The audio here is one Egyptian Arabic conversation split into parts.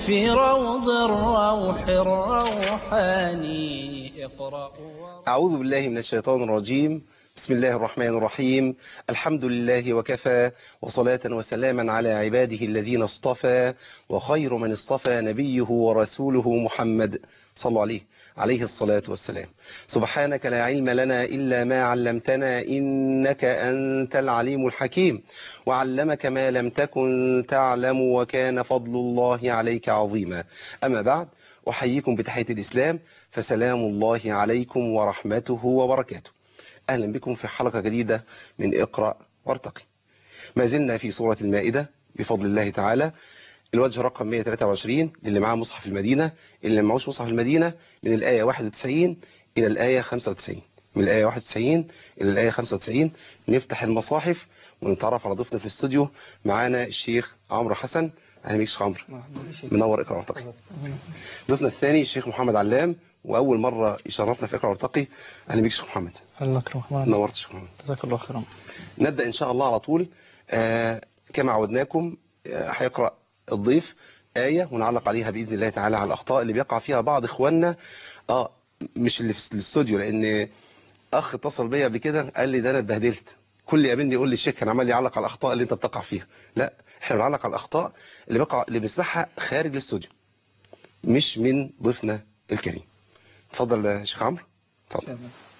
في روض الروح الروحاني اقرأ أعوذ بالله من الشيطان الرجيم بسم الله الرحمن الرحيم الحمد لله وكفى وصلاة وسلاما على عباده الذين اصطفى وخير من اصطفى نبيه ورسوله محمد صلى عليه عليه الصلاة والسلام سبحانك لا علم لنا إلا ما علمتنا إنك أنت العليم الحكيم وعلمك ما لم تكن تعلم وكان فضل الله عليك عظيما أما بعد أحييكم بتحية الإسلام فسلام الله عليكم ورحمته وبركاته أهلا بكم في حلقة جديدة من اقرأ وارتقي ما زلنا في سورة المائدة بفضل الله تعالى الوجه رقم 123 اللي معاه مصحف المدينة اللي معهوش مصحف المدينة من الآية 91 إلى الآية 95 من الآية 91 إلى الآية 95 نفتح المصاحف ونتعرف على ضيفنا في الاستوديو معانا الشيخ عمرو حسن أهلا بيك شيخ عمرو منور اقرأ وارتقي ضيفنا الثاني الشيخ محمد علام وأول مرة يشرفنا في اقرأ وارتقي أهلا بيك شيخ محمد الله يكرمك محمد نورت شيخ محمد جزاك الله خيرا نبدأ إن شاء الله على طول آه كما عودناكم آه، هيقرأ الضيف آية ونعلق عليها بإذن الله تعالى على الأخطاء اللي بيقع فيها بعض إخواننا آه مش اللي في الاستوديو لأن أخ اتصل بيا قبل كده قال لي ده أنا اتبهدلت كل يقابلني يقول لي الشيخ كان عمال يعلق على الأخطاء اللي أنت بتقع فيها لا إحنا بنعلق على الأخطاء اللي بقع اللي بنسمعها خارج الاستوديو مش من ضيفنا الكريم اتفضل يا شيخ عمرو اتفضل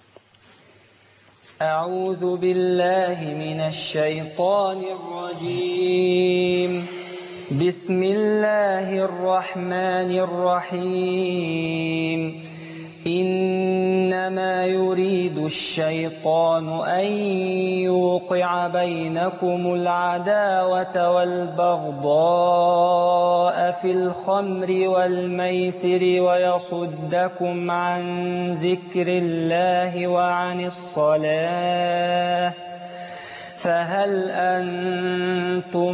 أعوذ بالله من الشيطان الرجيم بسم الله الرحمن الرحيم إنما يريد الشيطان أن يوقع بينكم العداوة والبغضاء في الخمر والميسر ويصدكم عن ذكر الله وعن الصلاة فهل أنتم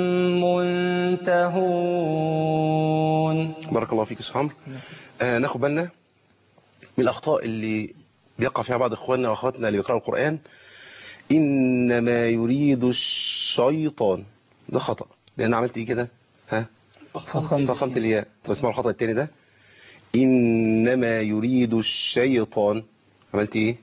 منتهون بارك الله فيك يا شيخ عمرو آه ناخد بالنا من الأخطاء اللي بيقع فيها بعض إخواننا وأخواتنا اللي بيقرأوا القرآن إنما يريد الشيطان ده خطأ لأن عملت إيه كده ها فخمت فخمت الياء طب اسمعوا الخطأ التاني ده إنما يريد الشيطان عملت إيه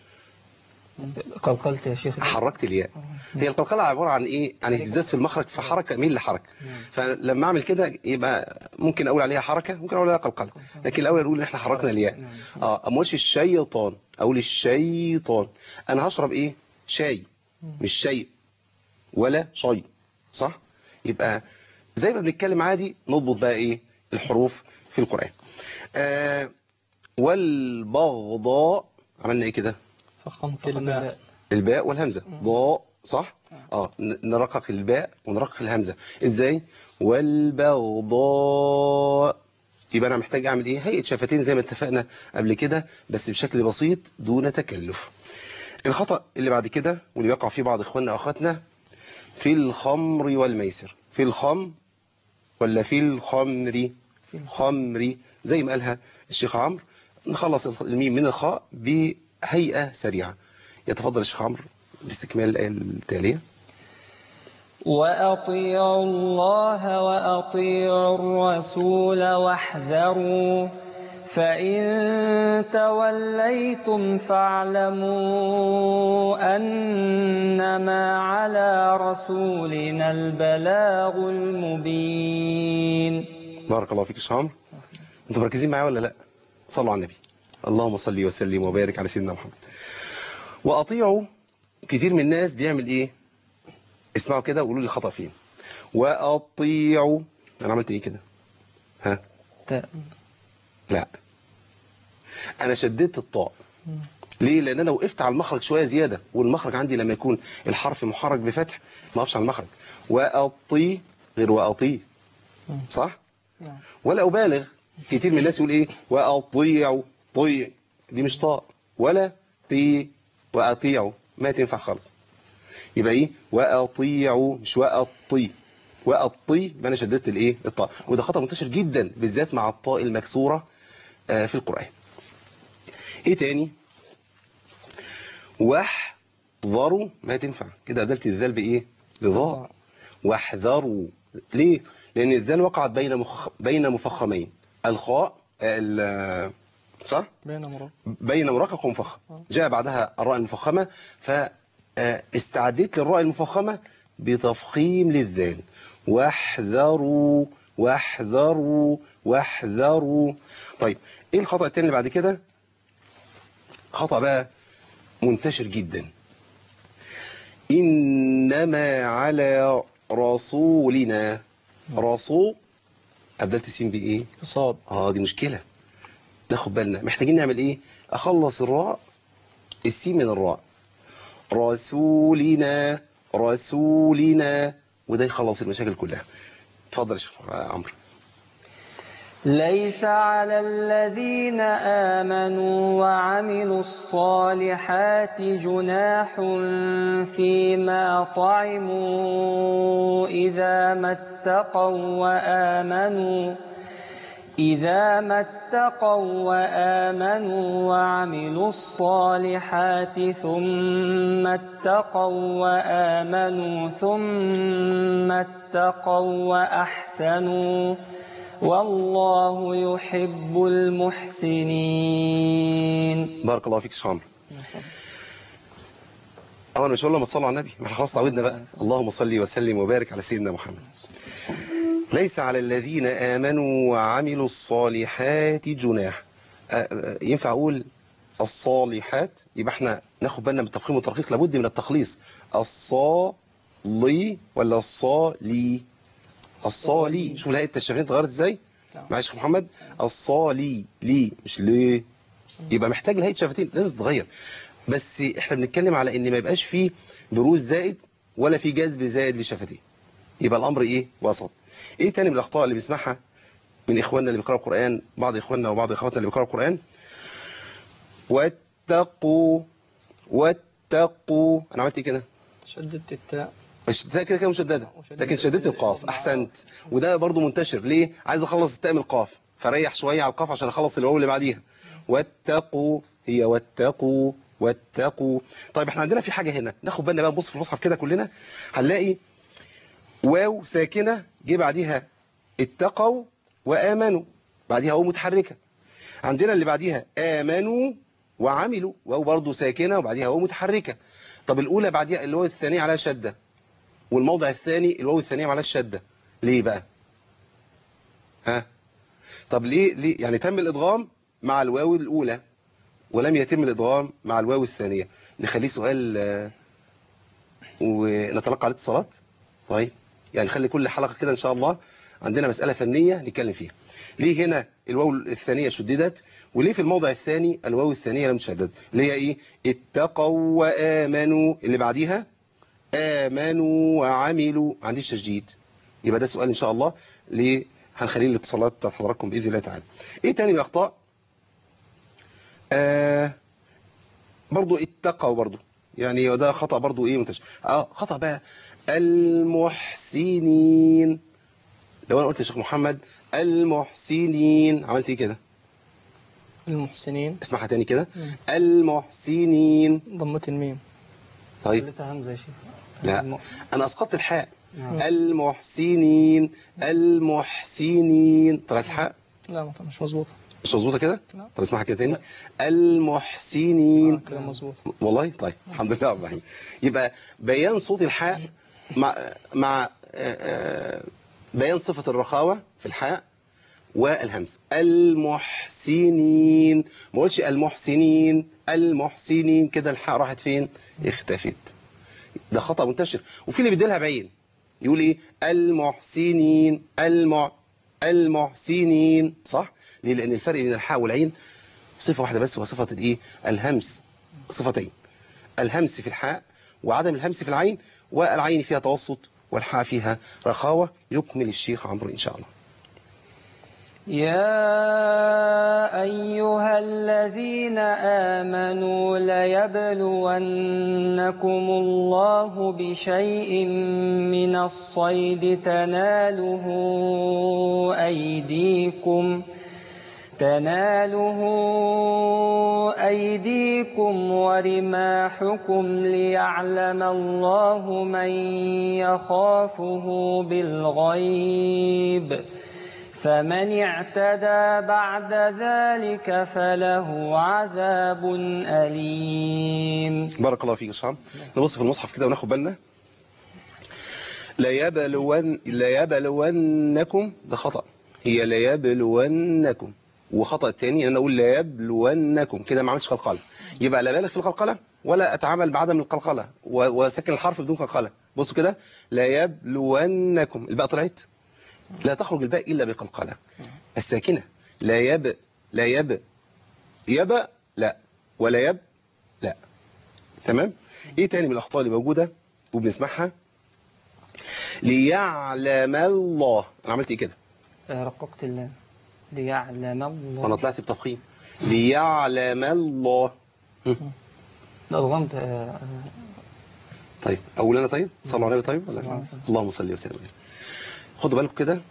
قلقلت يا شيخ حركت الياء هي القلقله عباره عن ايه عن اهتزاز في المخرج فحركه ميل لحركه فلما اعمل كده يبقى ممكن اقول عليها حركه ممكن اقول عليها قلقله لكن الاول اقول ان احنا حركنا الياء اه ما اقولش الشيطان اقول الشيطان انا هشرب ايه شاي مش شيء ولا شيء صح يبقى زي ما بنتكلم عادي نضبط بقى ايه الحروف في القران آه والبغضاء عملنا ايه كده فخمت الباء. الباء الباء والهمزة ضاء صح اه ن- نرقق الباء ونرقق الهمزة ازاي والبغضاء يبقى انا محتاج اعمل ايه هيئة شفتين زي ما اتفقنا قبل كده بس بشكل بسيط دون تكلف الخطأ اللي بعد كده واللي يقع فيه بعض اخواننا واخواتنا في الخمر والميسر في الخمر ولا في الخمر خمري زي ما قالها الشيخ عمرو نخلص الميم من الخاء بهيئة سريعة يتفضل الشيخ عمرو باستكمال الآية التالية وأطيعوا الله وأطيعوا الرسول واحذروا فإن توليتم فاعلموا أنما على رسولنا البلاغ المبين بارك الله فيك يا شيخ عمرو انتوا مركزين معايا ولا لا صلوا على النبي اللهم صل وسلم وبارك على سيدنا محمد واطيعوا كتير من الناس بيعمل ايه اسمعوا كده وقولوا لي الخطأ فين واطيعوا انا عملت ايه كده ها تاء لا انا شددت الطاء ليه لان انا وقفت على المخرج شويه زياده والمخرج عندي لما يكون الحرف محرك بفتح ما اقفش على المخرج واطي غير واطي صح نعم. ولا ابالغ كتير من الناس يقول ايه واطيعوا طيع دي مش طاء ولا تي واطيعوا ما تنفع خالص يبقى ايه واطيعوا مش واطي واطي يبقى انا شددت الايه الطاء وده خطا منتشر جدا بالذات مع الطاء المكسوره آه، في القران ايه تاني واحذروا ما تنفع كده بدلت الذال بايه بضاء واحذروا ليه لان الذال وقعت بين مخ... بين مفخمين الخاء ال... صح بين مرة بين مرقق ومفخم جاء بعدها الراء المفخمة فاستعديت للراء المفخمة بتفخيم للذال واحذروا واحذروا واحذروا طيب ايه الخطأ التاني اللي بعد كده خطأ بقى منتشر جدا إنما على رسولنا رسول أبدلت السين بإيه صاد اه دي مشكلة ناخد بالنا محتاجين نعمل ايه اخلص الراء السين من الراء رسولنا رسولنا وده يخلص المشاكل كلها اتفضل يا شيخ عمرو ليس على الذين آمنوا وعملوا الصالحات جناح فيما طعموا إذا ما اتقوا وآمنوا إذا ما اتقوا وآمنوا وعملوا الصالحات ثم اتقوا وآمنوا ثم اتقوا وأحسنوا والله يحب المحسنين بارك الله فيك يا شيخ عمرو اول مش هقول لما تصلوا على النبي ما احنا خلاص تعودنا بقى اللهم صل وسلم وبارك على سيدنا محمد ليس على الذين آمنوا وعملوا الصالحات جناح أ- أ- ينفع أقول الصالحات يبقى احنا ناخد بالنا من التفخيم والترقيق لابد من التخليص الصالي ولا الصالي الصالي شوف الهيئة التشغيل اتغيرت ازاي نعم. معلش يا شيخ محمد الصالي لي مش ليه يبقى محتاج الهيئة شفتين لازم تتغير بس احنا بنتكلم على ان ما يبقاش فيه بروز زائد ولا في جذب زائد لشفتين يبقى الامر ايه وسط ايه تاني من الاخطاء اللي بنسمعها من اخواننا اللي بيقراوا القران بعض اخواننا وبعض اخواتنا اللي بيقراوا القران واتقوا واتقوا انا عملت ايه كده شددت التاء التاء كده كده مشدده وشددت لكن شددت القاف احسنت وده برضو منتشر ليه عايز اخلص التاء من القاف فريح شويه على القاف عشان اخلص الواو اللي بعديها واتقوا هي واتقوا واتقوا طيب احنا عندنا في حاجه هنا ناخد بالنا بقى نبص في المصحف كده كلنا هنلاقي واو ساكنه جه بعديها اتقوا وامنوا بعديها واو متحركه عندنا اللي بعديها امنوا وعملوا واو برضو ساكنه وبعديها واو متحركه طب الاولى بعديها الواو الثانيه عليها شده والموضع الثاني الواو الثانيه عليها الشده ليه بقى ها طب ليه ليه يعني تم الادغام مع الواو الاولى ولم يتم الادغام مع الواو الثانيه نخليه سؤال آه، ونتلقى عليه اتصالات طيب يعني نخلي كل حلقه كده ان شاء الله عندنا مساله فنيه نتكلم فيها ليه هنا الواو الثانيه شددت وليه في الموضع الثاني الواو الثانيه لم تشدد اللي هي ايه اتقوا وامنوا اللي بعديها آمنوا وعملوا ما عنديش تشديد يبقى ده سؤال إن شاء الله ليه هنخليه الاتصالات بتاعت حضراتكم بإذن الله تعالى إيه تاني من الأخطاء آه برضو اتقوا برضو يعني ده خطأ برضو إيه منتشر آه خطأ بقى المحسنين لو أنا قلت يا شيخ محمد المحسنين عملت إيه كده المحسنين اسمعها تاني كده المحسنين ضمة الميم طيب خليتها همزة يا شيخ لا الم- أنا أسقطت الحاء نعم. المحسنين المحسنين طلعت الحاء لا ما- مش مظبوطة مش مظبوطة كده لا. طب اسمعها كده تاني لا. المحسنين آه، كده مظبوط والله طيب الحمد لله رب العالمين يبقى بيان صوت الحاء مع مع آه، آه، بيان صفة الرخاوة في الحاء والهمز المحسنين ما قولش المحسنين المحسنين كده الحاء راحت فين اختفت ده خطأ منتشر وفي اللي بيديلها بعين يقول ايه المحسنين المع المحسنين صح ليه لان الفرق بين الحاء والعين صفة واحدة بس وصفة الايه الهمس صفتين الهمس في الحاء وعدم الهمس في العين والعين فيها توسط والحاء فيها رخاوة يكمل الشيخ عمرو إن شاء الله يا أيها الذين آمنوا ليبلونكم الله بشيء من الصيد تناله أيديكم تناله أيديكم ورماحكم ليعلم الله من يخافه بالغيب فمن اعتدى بعد ذلك فله عذاب أليم بارك الله فيك يا شعب نبص في المصحف كده وناخد بالنا لا يبلون لا يبلونكم ده خطأ هي لا يبلونكم وخطأ الثاني ان انا اقول لا يبلونكم كده ما عملتش قلقله يبقى لا بالغ في القلقله ولا اتعامل بعدم القلقله و- واسكن الحرف بدون قلقله بصوا كده لا يبلونكم الباء طلعت لا تخرج الباء الا بقلقله الساكنه لا يب لا يب يب لا ولا يب لا تمام ايه تاني من الاخطاء اللي موجوده وبنسمعها ليعلم الله انا عملت ايه كده آه، رققت اللام ليعلم الله وانا طلعت بتفخيم ليعلم الله لا ضغمت آه، آه، طيب اقول انا طيب صلوا على النبي طيب ولا صلى الله عليه وسلم. اللهم صل وسلم عليه خدوا بالكم كده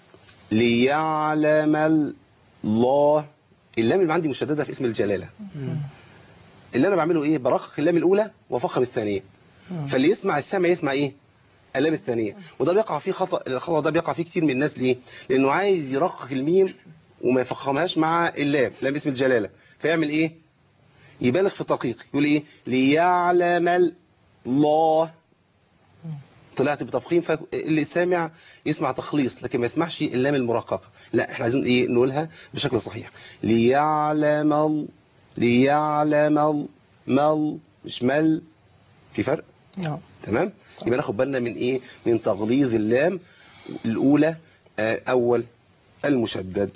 ليعلم الله اللام اللي عندي مشدده في اسم الجلاله اللي انا بعمله ايه برقق اللام الاولى وافخم الثانيه فاللي يسمع السامع يسمع ايه اللام الثانيه وده بيقع فيه خطا الخطا ده بيقع فيه كتير من الناس ليه لانه عايز يرقق الميم وما يفخمهاش مع اللام لام اسم الجلاله فيعمل ايه يبالغ في الترقيق يقول ايه ليعلم الله طلعت بتفخيم فاللي سامع يسمع تخليص لكن ما يسمعش اللام المرققه لا احنا عايزين ايه نقولها بشكل صحيح ليعلم ال... ليعلم ال... مل مش مل في فرق نعم تمام يبقى ناخد بالنا من ايه من تغليظ اللام الاولى آه، اول المشدد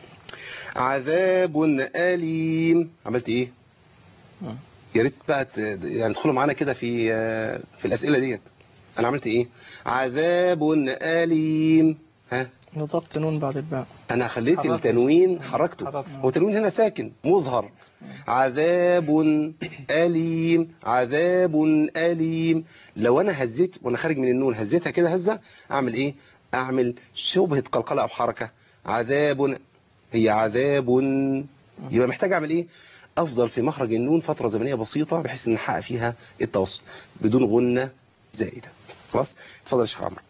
عذاب اليم عملت ايه مم. يا ريت بقى ت- يعني تدخلوا معانا كده في آه، في الاسئله ديت انا عملت ايه عذاب اليم ها نطقت نون بعد الباء انا خليت حركته. التنوين حركته حركته. هو التنوين هنا ساكن مظهر عذاب أليم عذاب أليم لو أنا هزيت وأنا خارج من النون هزيتها كده هزة أعمل إيه أعمل شبهة قلقلة أو حركة عذاب هي عذاب يبقى محتاج أعمل إيه أفضل في مخرج النون فترة زمنية بسيطة بحيث إن أحقق فيها التوسط بدون غنة زائدة خلاص اتفضل يا شيخ عمرو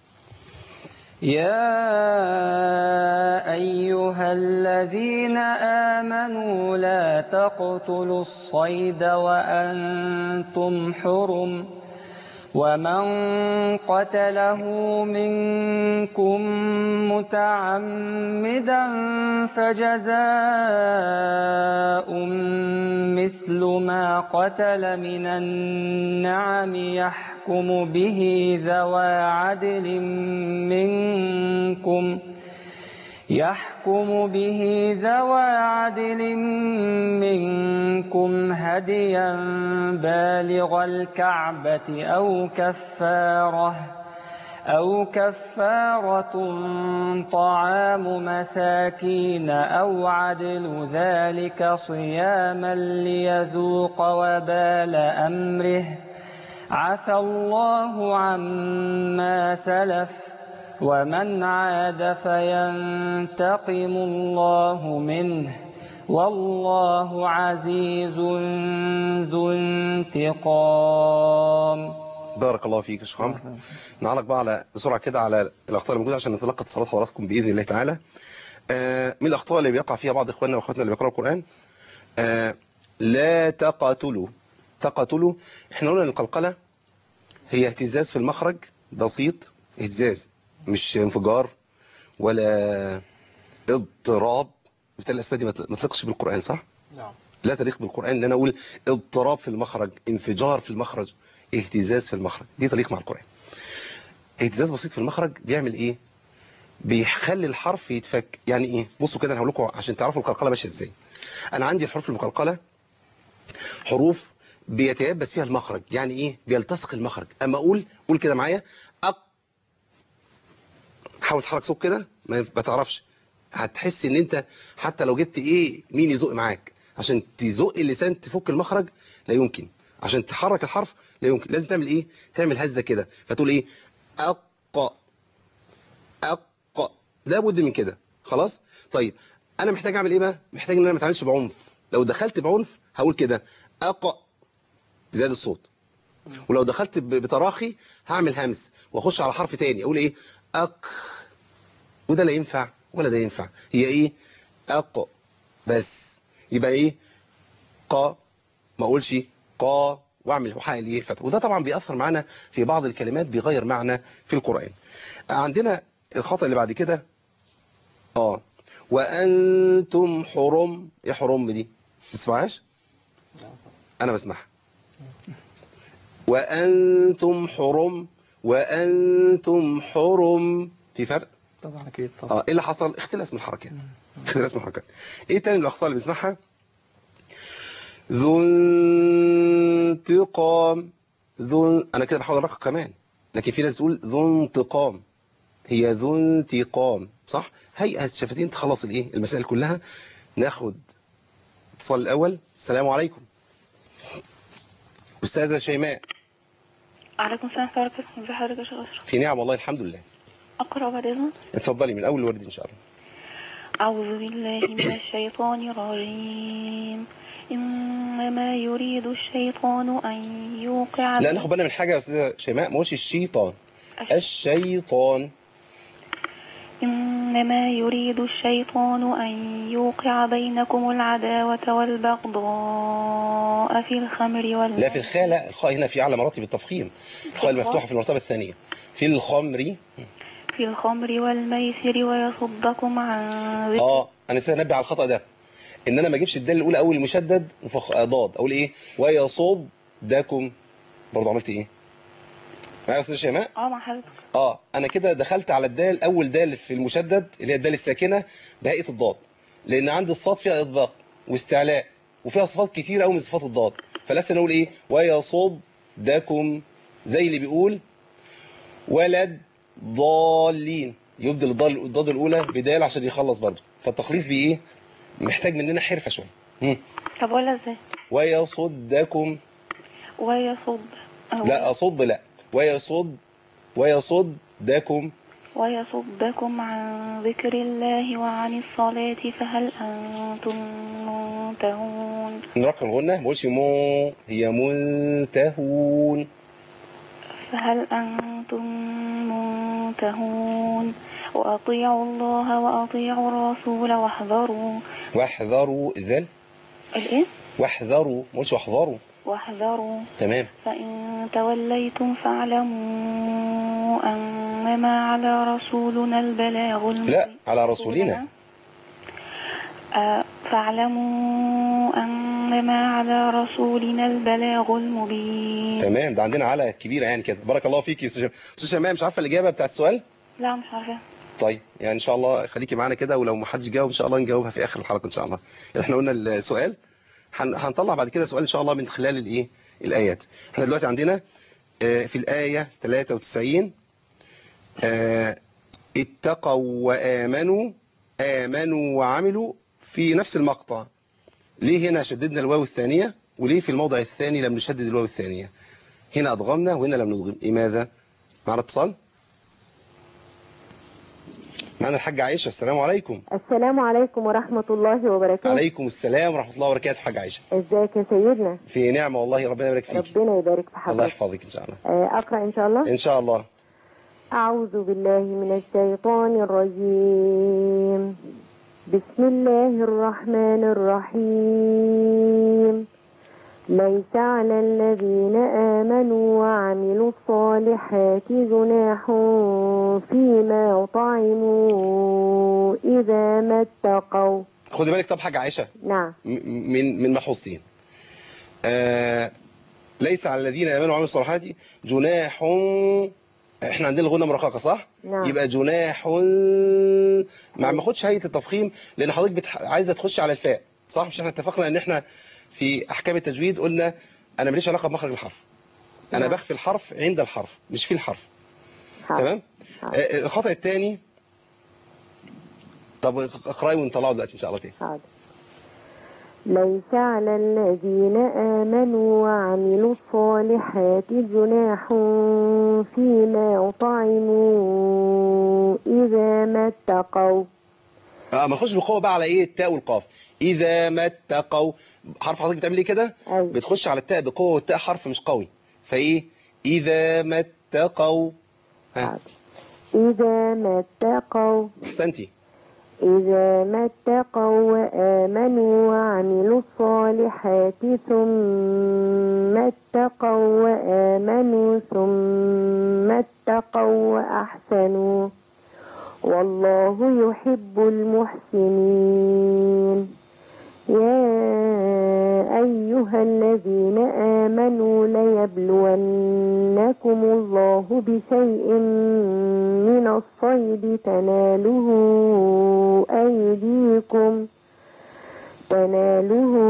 يا أيها الذين آمنوا لا تقتلوا الصيد وأنتم حرم ومن قتله منكم متعمدا فجزاء مثل ما قتل من النعم يحكم به ذوى عدل منكم يحكم به ذوى عدل منكم هديا بالغ الكعبة أو كفارة أو كفارة طعام مساكين أو عدل ذلك صياما ليذوق وبال أمره عفى الله عما سلف ومن عاد فينتقم الله منه والله عزيز ذو انتقام بارك الله فيك يا شيخ عمرو نعلق بقى على بسرعه كده على الاخطاء الموجوده عشان نتلقى اتصالات حضراتكم باذن الله تعالى آه من الاخطاء اللي بيقع فيها بعض اخواننا واخواتنا اللي بيقراوا القران آه لا تقاتلوا تقاتلوا احنا قلنا ان القلقله هي اهتزاز في المخرج بسيط اهتزاز مش انفجار ولا اضطراب بالتالي الاسماء دي ما تل- ما تليقش بالقران صح نعم لا تليق بالقرآن ان انا اقول اضطراب في المخرج انفجار في المخرج اهتزاز في المخرج دي تليق مع القرآن اهتزاز بسيط في المخرج بيعمل ايه بيخلي الحرف يتفك يعني ايه بصوا كده انا هقول لكم عشان تعرفوا القلقله ماشيه ازاي انا عندي الحروف المقلقله حروف بيتيبس فيها المخرج يعني ايه بيلتصق المخرج اما اقول قول كده معايا أق حاول تحرك صوت كده ما ما تعرفش هتحس ان انت حتى لو جبت ايه مين يزق معاك عشان تزق اللسان تفك المخرج لا يمكن عشان تحرك الحرف لا يمكن لازم تعمل ايه تعمل هزه كده فتقول ايه اق اق لابد من كده خلاص طيب انا محتاج اعمل ايه بقى محتاج ان انا ما اتعاملش بعنف لو دخلت بعنف هقول كده اق زاد الصوت ولو دخلت ب- بتراخي هعمل همس واخش على حرف تاني اقول ايه اق وده لا ينفع ولا ده ينفع هي ايه اق بس يبقى ايه قا ما اقولش قا واعمل وحاء الايه الفتح وده طبعا بيأثر معانا في بعض الكلمات بيغير معنى في القرآن عندنا الخطأ اللي بعد كده اه وانتم حرم ايه حرم دي ما تسمعهاش انا بسمعها وانتم حرم وانتم حرم في فرق طبعا أكيد طبعا اه ايه اللي حصل اختلاس من الحركات اختلاس من الحركات ايه تاني الاخطاء اللي بنسمعها ذو انتقام ذو انا كده بحاول ارقق كمان لكن في ناس بتقول ذو انتقام هي ذو انتقام صح هيئه الشفتين تخلص الايه المسائل كلها ناخد اتصال الاول السلام عليكم استاذه شيماء عليكم السلام ورحمة الله وبركاته ازي حضرتك يا شيخ أشرف في نعم والله الحمد لله أقرأ بعد إذنك اتفضلي من اول الورد ان شاء الله أعوذ بالله من الشيطان الرجيم إنما يريد الشيطان أن يوقع لا ناخد بالنا من حاجه يا استاذه شيماء ما هوش الشيطان الشيطان إنما يريد الشيطان أن يوقع بينكم العداوة والبغضاء في الخمر والميسر لا في الخاء لا الخاء هنا في أعلى مراتب التفخيم الخاء المفتوحة في المرتبة الثانية في الخمر في الخمر والميسر ويصدكم عن ذكر اه أنا سأنبه على الخطأ ده إن أنا ما أجيبش الدال الأولى أول المشدد مفخ آه، ضاد أقول إيه ويصدكم برضه عملت إيه معايا يا أستاذ شيماء اه مع حضرتك اه انا كده دخلت على الدال اول دال في المشدد اللي هي الدال الساكنه بهيئه الضاد لان عندي الصاد فيها اطباق واستعلاء وفيها صفات كتير قوي من صفات الضاد فلسه نقول ايه ويصدكم زي اللي بيقول ولد ضالين يبدل الضاد الضاد الاولى بدال عشان يخلص برضه فالتخليص بايه محتاج مننا حرفه شويه هم. طب ولا ازاي ويصدكم ويصد لا اصد لا ويصد ويصدكم ويصدكم عن ذكر الله وعن الصلاة فهل أنتم منتهون نرقم الغنة ما بقولش مو هي منتهون فهل أنتم منتهون وأطيعوا الله وأطيعوا الرسول واحذروا واحذروا ذل الإيه؟ واحذروا ما بقولش واحذروا واحذروا تمام فإن توليتم فاعلموا أنما على رسولنا البلاغ المبين لا على رسولنا آه، فاعلموا أنما على رسولنا البلاغ المبين تمام ده عندنا على كبيرة يعني كده بارك الله فيك يا استاذ شمام. استاذ شمام مش عارفة الإجابة بتاعت السؤال لا مش عارفة طيب يعني إن شاء الله خليكي معانا كده ولو ما حدش جاوب إن شاء الله نجاوبها في آخر الحلقة إن شاء الله احنا قلنا السؤال هن- هنطلع بعد كده سؤال إن شاء الله من خلال الإيه الآيات احنا دلوقتي عندنا آه، في الآية 93 آه، اتقوا وآمنوا آمنوا وعملوا في نفس المقطع ليه هنا شددنا الواو الثانية وليه في الموضع الثاني لم نشدد الواو الثانية هنا أضغمنا وهنا لم نضغم لماذا معنا اتصال معنا الحاجة عائشة السلام عليكم السلام عليكم ورحمة الله وبركاته عليكم السلام ورحمة الله وبركاته حاجة عائشة ازيك يا سيدنا في نعمة والله ربنا يبارك فيك ربنا يبارك في الله حضرتك يحفظك إن شاء الله آه، أقرأ إن شاء الله إن شاء الله أعوذ بالله من الشيطان الرجيم بسم الله الرحمن الرحيم ليس على الذين آمنوا وعملوا الصالحات جناح فيما طعموا إذا ما اتقوا خدي بالك طب حاجة عائشة نعم م- من من ملحوظتين آه ليس على الذين امنوا وعملوا الصالحات جناح احنا عندنا الغنه مرققه صح نعم. يبقى جناح ما ما اخدش هيئه التفخيم لان حضرتك بتح... عايزه تخش على الفاء صح مش احنا اتفقنا ان احنا في احكام التجويد قلنا انا ماليش علاقه بمخرج الحرف انا نعم. بخفي الحرف عند الحرف مش في الحرف حاضر. تمام حاضر. آه الخطا الثاني طب اقراي ونطلعه دلوقتي ان شاء الله تاني حاضر ليس على الذين آمنوا وعملوا الصالحات جناح فيما طعموا إذا ما اتقوا اه ما نخش بقوه بقى على ايه التاء والقاف اذا ما اتقوا حرف حضرتك بتعمل ايه كده أيوة. بتخش على التاء بقوه والتاء حرف مش قوي فايه اذا ما اتقوا ها حاضر. إذا ما اتقوا احسنتي إذا ما اتقوا وآمنوا وعملوا الصالحات ثم اتقوا وآمنوا ثم اتقوا وأحسنوا والله يحب المحسنين يا أيها الذين آمنوا ليبلونكم الله بشيء من الصيد تناله أيديكم تناله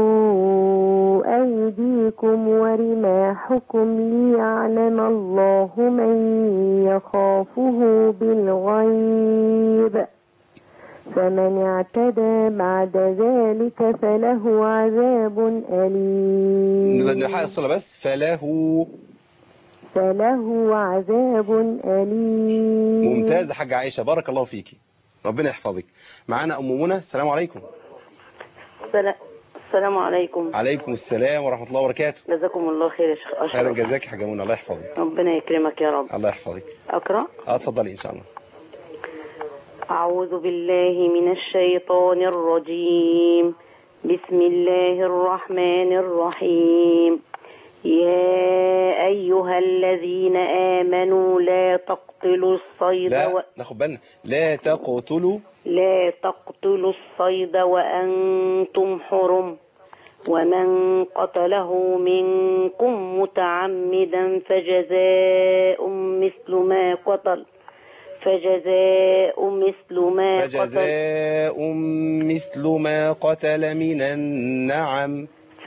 أيديكم ورماحكم ليعلم الله من يخافه بالغيب فمن اعتدى بعد ذلك فله عذاب نبقى أليم نحقق الصلاه بس فله فله عذاب أليم ممتاز يا حاجه عائشه بارك الله فيكي ربنا يحفظك معانا ام منى السلام عليكم السلام عليكم عليكم السلام ورحمه الله وبركاته جزاكم الله خير يا شيخ أشرف خيرا جزاك يا حاجه منى الله يحفظك ربنا يكرمك يا رب الله يحفظك أقرأ اه اتفضلي ان شاء الله أعوذ بالله من الشيطان الرجيم بسم الله الرحمن الرحيم يا أيها الذين آمنوا لا تقتلوا الصيد لا و... ناخد بالنا لا تقتلوا لا تقتلوا الصيد وأنتم حرم ومن قتله منكم متعمدا فجزاء مثل ما قتل فجزاء مثل ما قتل فجزاء مثل ما قتل من النعم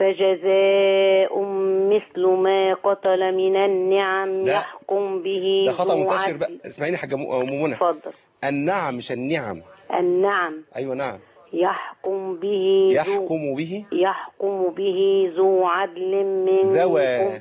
فجزاء مثل ما قتل من النعم لا. يحكم به ده خطأ ذو منتشر عدل. بقى اسمعيني يا حاجه م- ام منى اتفضل النعم مش النعم النعم ايوه نعم يحكم به ذو يحكم به يحكم به ذو عدل منكم ذوى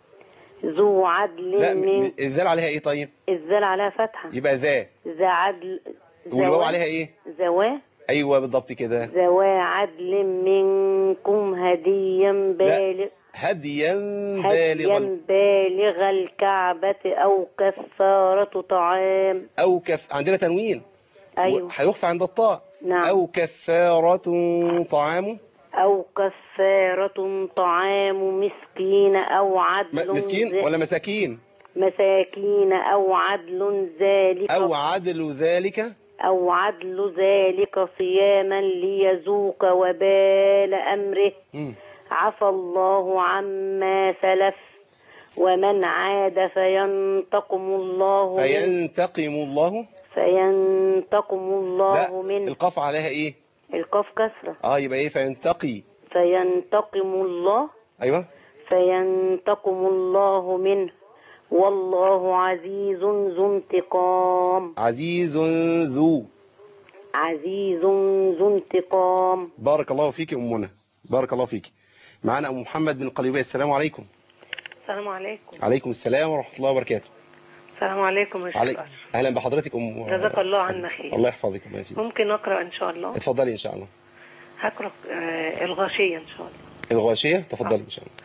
ذو عدل لا م- من م- الذال عليها ايه طيب الذال عليها فتحة يبقى ذا ذا عدل والواو عليها ايه زوا ايوه بالضبط كده ذوى عدل منكم هديا بالغ هديا بالغا هديا بالغ الكعبة أو كفارة طعام او كف عندنا تنوين أيوه هيخفى عند الطاء نعم او كفاره طعام أو كفارة طعام مسكين أو عدل م- مسكين ذ- ولا مساكين مساكين أو عدل ذلك او عدل ذلك أو عدل ذلك صياما ليذوق وبال أمره مم. عفى الله عما سلف ومن عاد فينتقم الله منه فينتقم الله فينتقم الله لا منه القاف عليها ايه القاف كسرة اه يبقى ايه فينتقي فينتقم الله ايوه فينتقم الله منه والله عزيز ذو انتقام عزيز ذو عزيز ذو انتقام بارك الله فيك يا ام منى بارك الله فيك معانا ام محمد بن القليوبيه السلام عليكم السلام عليكم عليكم السلام ورحمه الله وبركاته السلام عليكم يا شيخ علي... أشرف. اهلا بحضرتك ام جزاك الله عنا خير الله يحفظك الله يفيدك ممكن أقرأ إن شاء الله اتفضلي ان شاء الله هقرأ آه، الغاشية إن شاء الله الغاشيه تفضلي ان شاء الله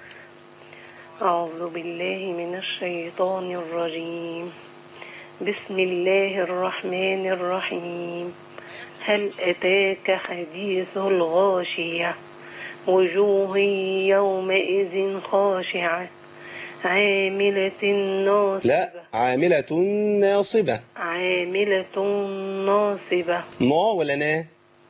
أعوذ بالله من الشيطان الرجيم بسم الله الرحمن الرحيم هل أتاك حديث الغاشية وجوه يومئذ خاشعة عاملة ناصبة لا عامله ناصبه عاملة ناصبة نا ولا نا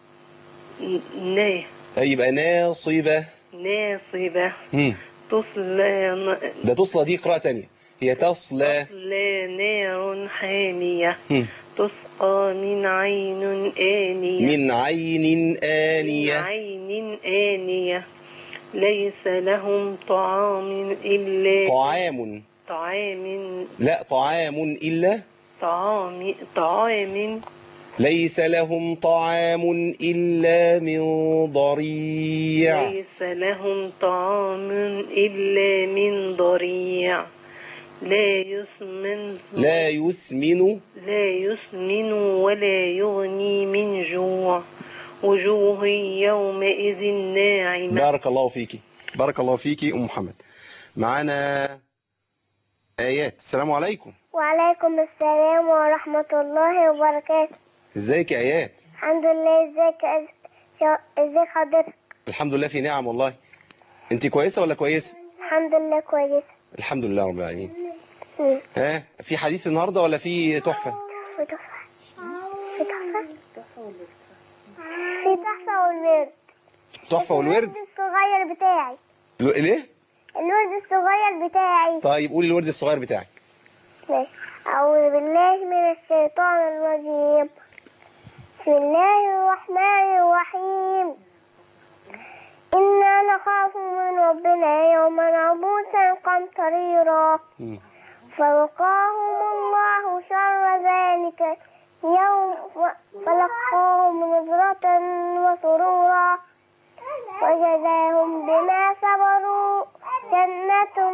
نا أي يبقى ناصبه ناصبة مم. تصلى ن- ده تصلى دي قراءه تانية هي تصلى تصلى نار حامية مم. تسقى من عين آنية من عين من آنية عين آنية ليس لهم طعام إلا طعام طعام لا طعام إلا طعام طعام ليس لهم طعام إلا من ضريع ليس لهم طعام إلا من ضريع لا يسمن لا يسمن لا يسمن ولا يغني من جوع وجوه يومئذ ناعمة بارك الله فيكي بارك الله فيكي ام محمد معانا ايات السلام عليكم وعليكم السلام ورحمة الله وبركاته ازيك يا ايات الحمد لله ازيك أز- ازيك حضرتك الحمد لله في نعم والله انت كويسه ولا كويسه الحمد لله كويسة الحمد لله رب العالمين مم. ها في حديث النهارده ولا في تحفه في تحفة في تحفة في تحفة والورد تحفه والورد الورد الصغير بتاعي الو- ليه الورد الصغير بتاعي طيب قولي الورد الصغير بتاعك ماشي أعوذ بالله من الشيطان الرجيم بسم الله الرحمن الرحيم إنا نخاف من ربنا يوما عبوسا قمطريرا مم. فوقاهم الله شر ذلك يوم فلقاهم نظرة وسرورا وجزاهم بما صبروا جنة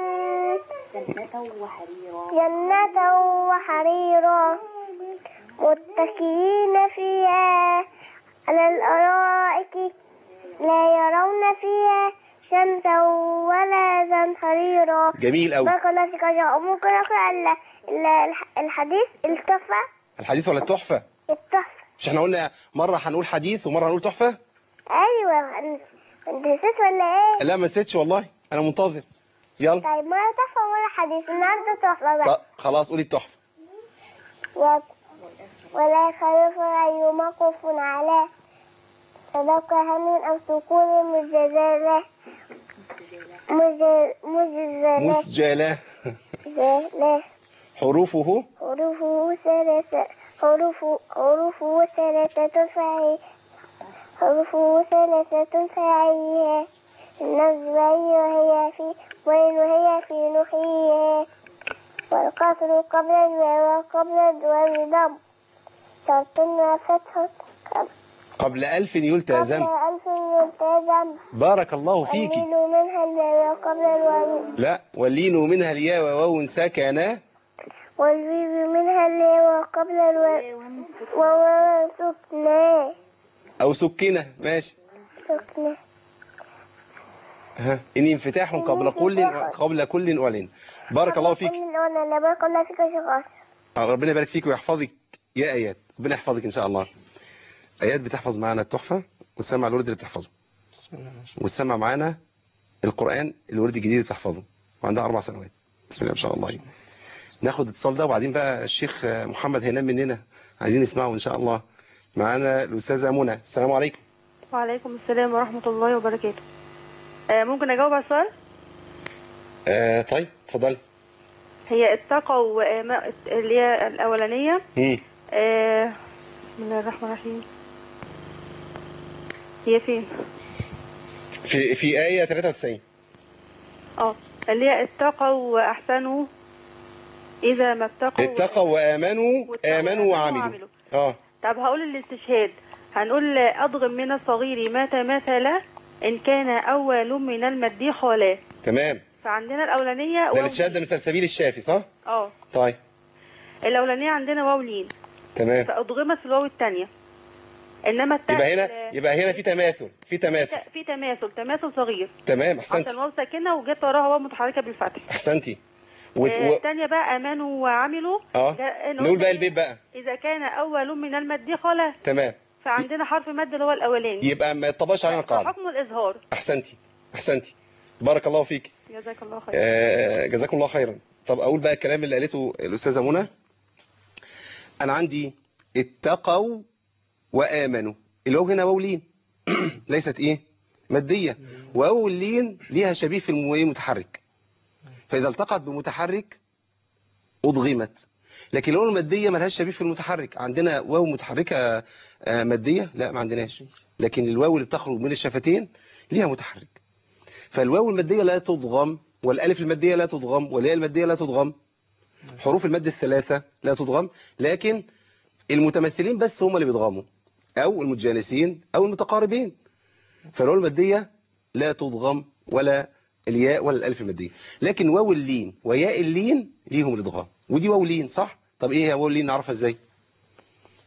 جنة وحريرا متكئين فيها على الأرائك لا يرون فيها شمسا ولا زمهريرا جميل قوي بارك الله فيك يا جماعة. ممكن أقرأ ال- ال- الحديث التحفة الحديث ولا التحفه التحفة مش احنا قلنا مره هنقول حديث ومره هنقول تحفه أيوة أنت نسيت ولا إيه؟ لا ما نسيتش والله انا منتظر يلا طيب مرة تحفة ومرة حديث النهاردة تحفة بقى ط- خلاص قولي التحفه و- ولا يخالف أي موقف على صدق هم أو سكون مجزلة مج- مجزلة مسجله زلة حروفه حروفه ثلاثة حروف حروفه ثلاثة فعي حروفه ثلاثة فعيها النصب وهي في وين وهي في نحيها والقصر قبل الواو قبل الواو ضم شرط وفتح قبل ألف قبل يلتزم ألف يلتزم بارك الله فيك والميل منها الواو قبل الواو لا واللين منها الياء وواو سكنا والبيب منها الواو قبل الواو وواو سكناه أو سكنة ماشي سكنة ها إن انفتاح قبل كل قبل كل أعلن بارك الله فيك أنا بارك الله فيك يا شيخ أشرف. ربنا يبارك فيك ويحفظك يا آيات ربنا يحفظك إن شاء الله آيات بتحفظ معانا التحفة وتسمع الورد اللي بتحفظه بسم الله ما شاء الله وتسمع معانا القرآن الورد الجديد اللي بتحفظه وعندها أربع سنوات بسم الله ما شاء الله ناخد اتصال ده وبعدين بقى الشيخ محمد هينام مننا عايزين نسمعه إن شاء الله معانا الأستاذة منى السلام عليكم وعليكم السلام ورحمة الله وبركاته آه ممكن أجاوب على السؤال آه طيب اتفضلي هي اتقوا آه، ما- اللي هي الأولانية مم. آه، بسم الله الرحمن الرحيم هي فين؟ في في آية 93 اه اللي هي اتقوا وأحسنوا إذا ما اتقوا اتقوا وآمنوا آمنوا وعملوا اه طب هقول الاستشهاد هنقول أضغم من الصغير ما تماثل إن كان أول من المد خلا تمام فعندنا الأولانية ده واو الاستشهاد ده مثل سبيل الشافي صح؟ اه طيب الأولانية عندنا واو لين تمام فأضغمت في الواو الثانية إنما التاء يبقى هنا يبقى هنا في تماثل في تماثل في تماثل تماثل صغير تمام عشان احسنتي واو ساكنة وجت وراها واو متحركة بالفتح احسنتي و... آه، و... الثانية بقى آمنوا وعملوا اه ده- نقول بقى البيت بقى إذا كان أول من المد خلا تمام فعندنا حرف مد اللي هو الأولاني يبقى ما يطبقش علينا القاعدة حكم الإظهار احسنتي احسنتي بارك الله فيك جزاك الله خير آه جزاكم الله خيرا طب اقول بقى الكلام اللي قالته الاستاذه منى انا عندي اتقوا وامنوا الواو هنا واو لين ليست ايه ماديه واو اللين ليها شبيه في المو- إيه؟ متحرك فاذا التقت بمتحرك اضغمت لكن الواو الماديه ملهاش شبيه في المتحرك عندنا واو متحركه آه، ماديه لا ما عندناش لكن الواو اللي بتخرج من الشفتين ليها متحرك فالواو المادية لا تضغم والألف المادية لا تضغم والياء المادية لا تضغم حروف المد الثلاثة لا تضغم لكن المتمثلين بس هم اللي بيضغموا أو المتجانسين أو المتقاربين فالواو المادية لا تضغم ولا الياء ولا الألف المادية لكن واو اللين وياء اللين ليهم الإضغام ودي واو لين صح؟ طب إيه هي واو اللين نعرفها إزاي؟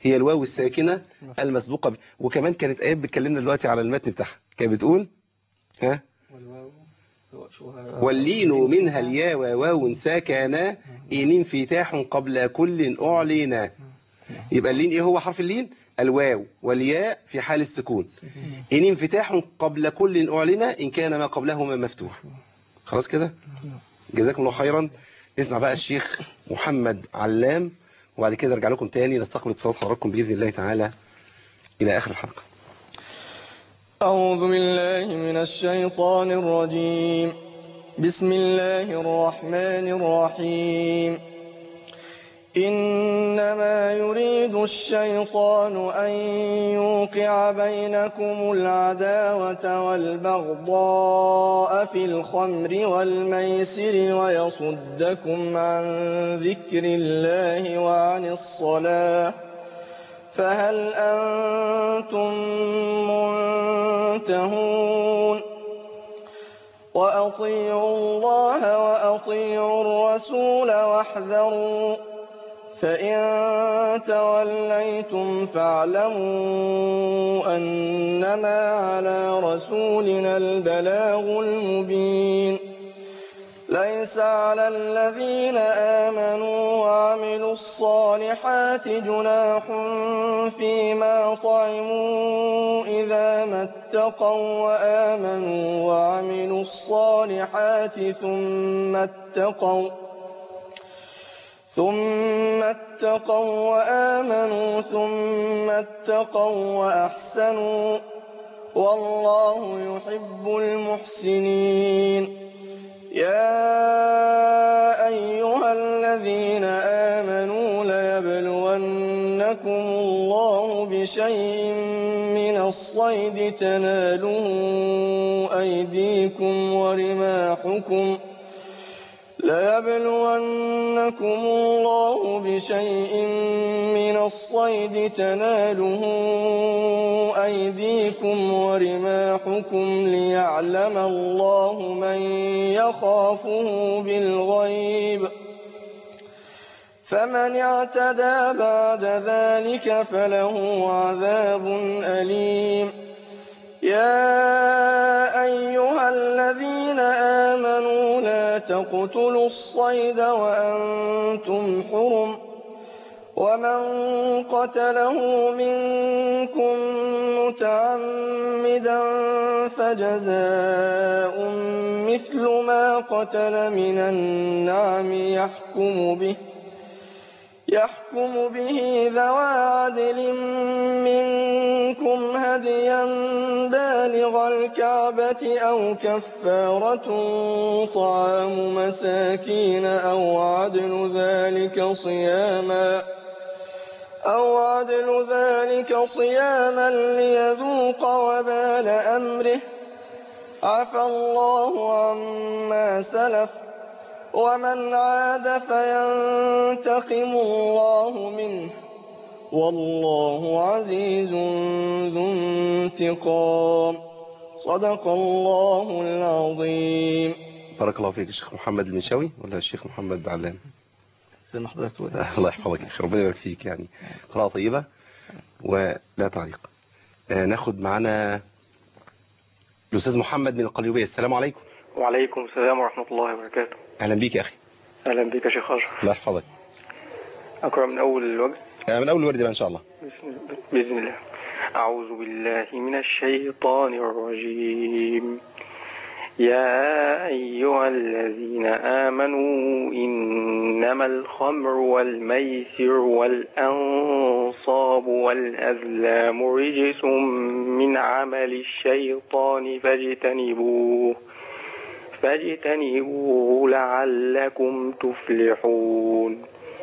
هي الواو الساكنة المسبوقة ب... وكمان كانت آيات بتكلمنا دلوقتي على المتن بتاعها كانت بتقول ها والواو واللين منها الياء وواو ساكنة إن انفتاح قبل كل أعلنا يبقى اللين إيه هو حرف اللين الواو والياء في حال السكون إن انفتاح قبل كل أعلنا إن كان ما قبلهما مفتوح خلاص كده جزاكم الله خيرا نسمع بقى الشيخ محمد علام وبعد كده ارجع لكم تاني نستقبل اتصالات حضراتكم بإذن الله تعالى إلى آخر الحلقة أعوذ بالله من الشيطان الرجيم بسم الله الرحمن الرحيم إنما يريد الشيطان أن يوقع بينكم العداوة والبغضاء في الخمر والميسر ويصدكم عن ذكر الله وعن الصلاة فهل أنتم منتهون وأطيعوا الله وأطيعوا الرسول واحذروا فإن توليتم فاعلموا أنما على رسولنا البلاغ المبين ليس على الذين آمنوا وعملوا الصالحات جناح فيما طعموا إذا ما اتقوا وآمنوا وعملوا الصالحات ثم اتقوا ثم اتقوا وآمنوا ثم اتقوا وأحسنوا والله يحب المحسنين يا أيها الذين آمنوا ليبلونكم الله بشيء من الصيد تناله أيديكم ورماحكم ليبلونكم الله بشيء من الصيد تناله أيديكم ورماحكم ليعلم الله من يخافه بالغيب فمن اعتدى بعد ذلك فله عذاب أليم يا أيها الذين آمنوا لا تقتلوا الصيد وأنتم حرم ومن قتله منكم متعمدا فجزاء مثل ما قتل من النعم يحكم به يحكم به ذوى عدل منكم هديا بالغ الكعبة أو كفارة طعام مساكين أو عدل ذلك صياما أو عدل ذلك صياما ليذوق وبال أمره عفى الله عما سلف ومن عاد فينتقم الله منه والله عزيز ذو انتقام صدق الله العظيم بارك الله فيك الشيخ محمد المنشاوي ولا الشيخ محمد علام زي ما حضرتك تقول الله يحفظك يا أخي ربنا يبارك فيك يعني قراءة طيبة ولا تعليق آه، ناخد معنا الأستاذ محمد من القليوبية السلام عليكم وعليكم السلام ورحمة الله وبركاته أهلا بيك يا أخي أهلا بك يا شيخ أشرف الله يحفظك أقرأ من أول الوجه آه، من أول ورد بقى إن شاء الله بسم- بإذن الله أعوذ بالله من الشيطان الرجيم يا أيها الذين آمنوا إنما الخمر والميسر والأنصاب والأزلام رجس من عمل الشيطان فاجتنبوه فاجتنبوه لعلكم تفلحون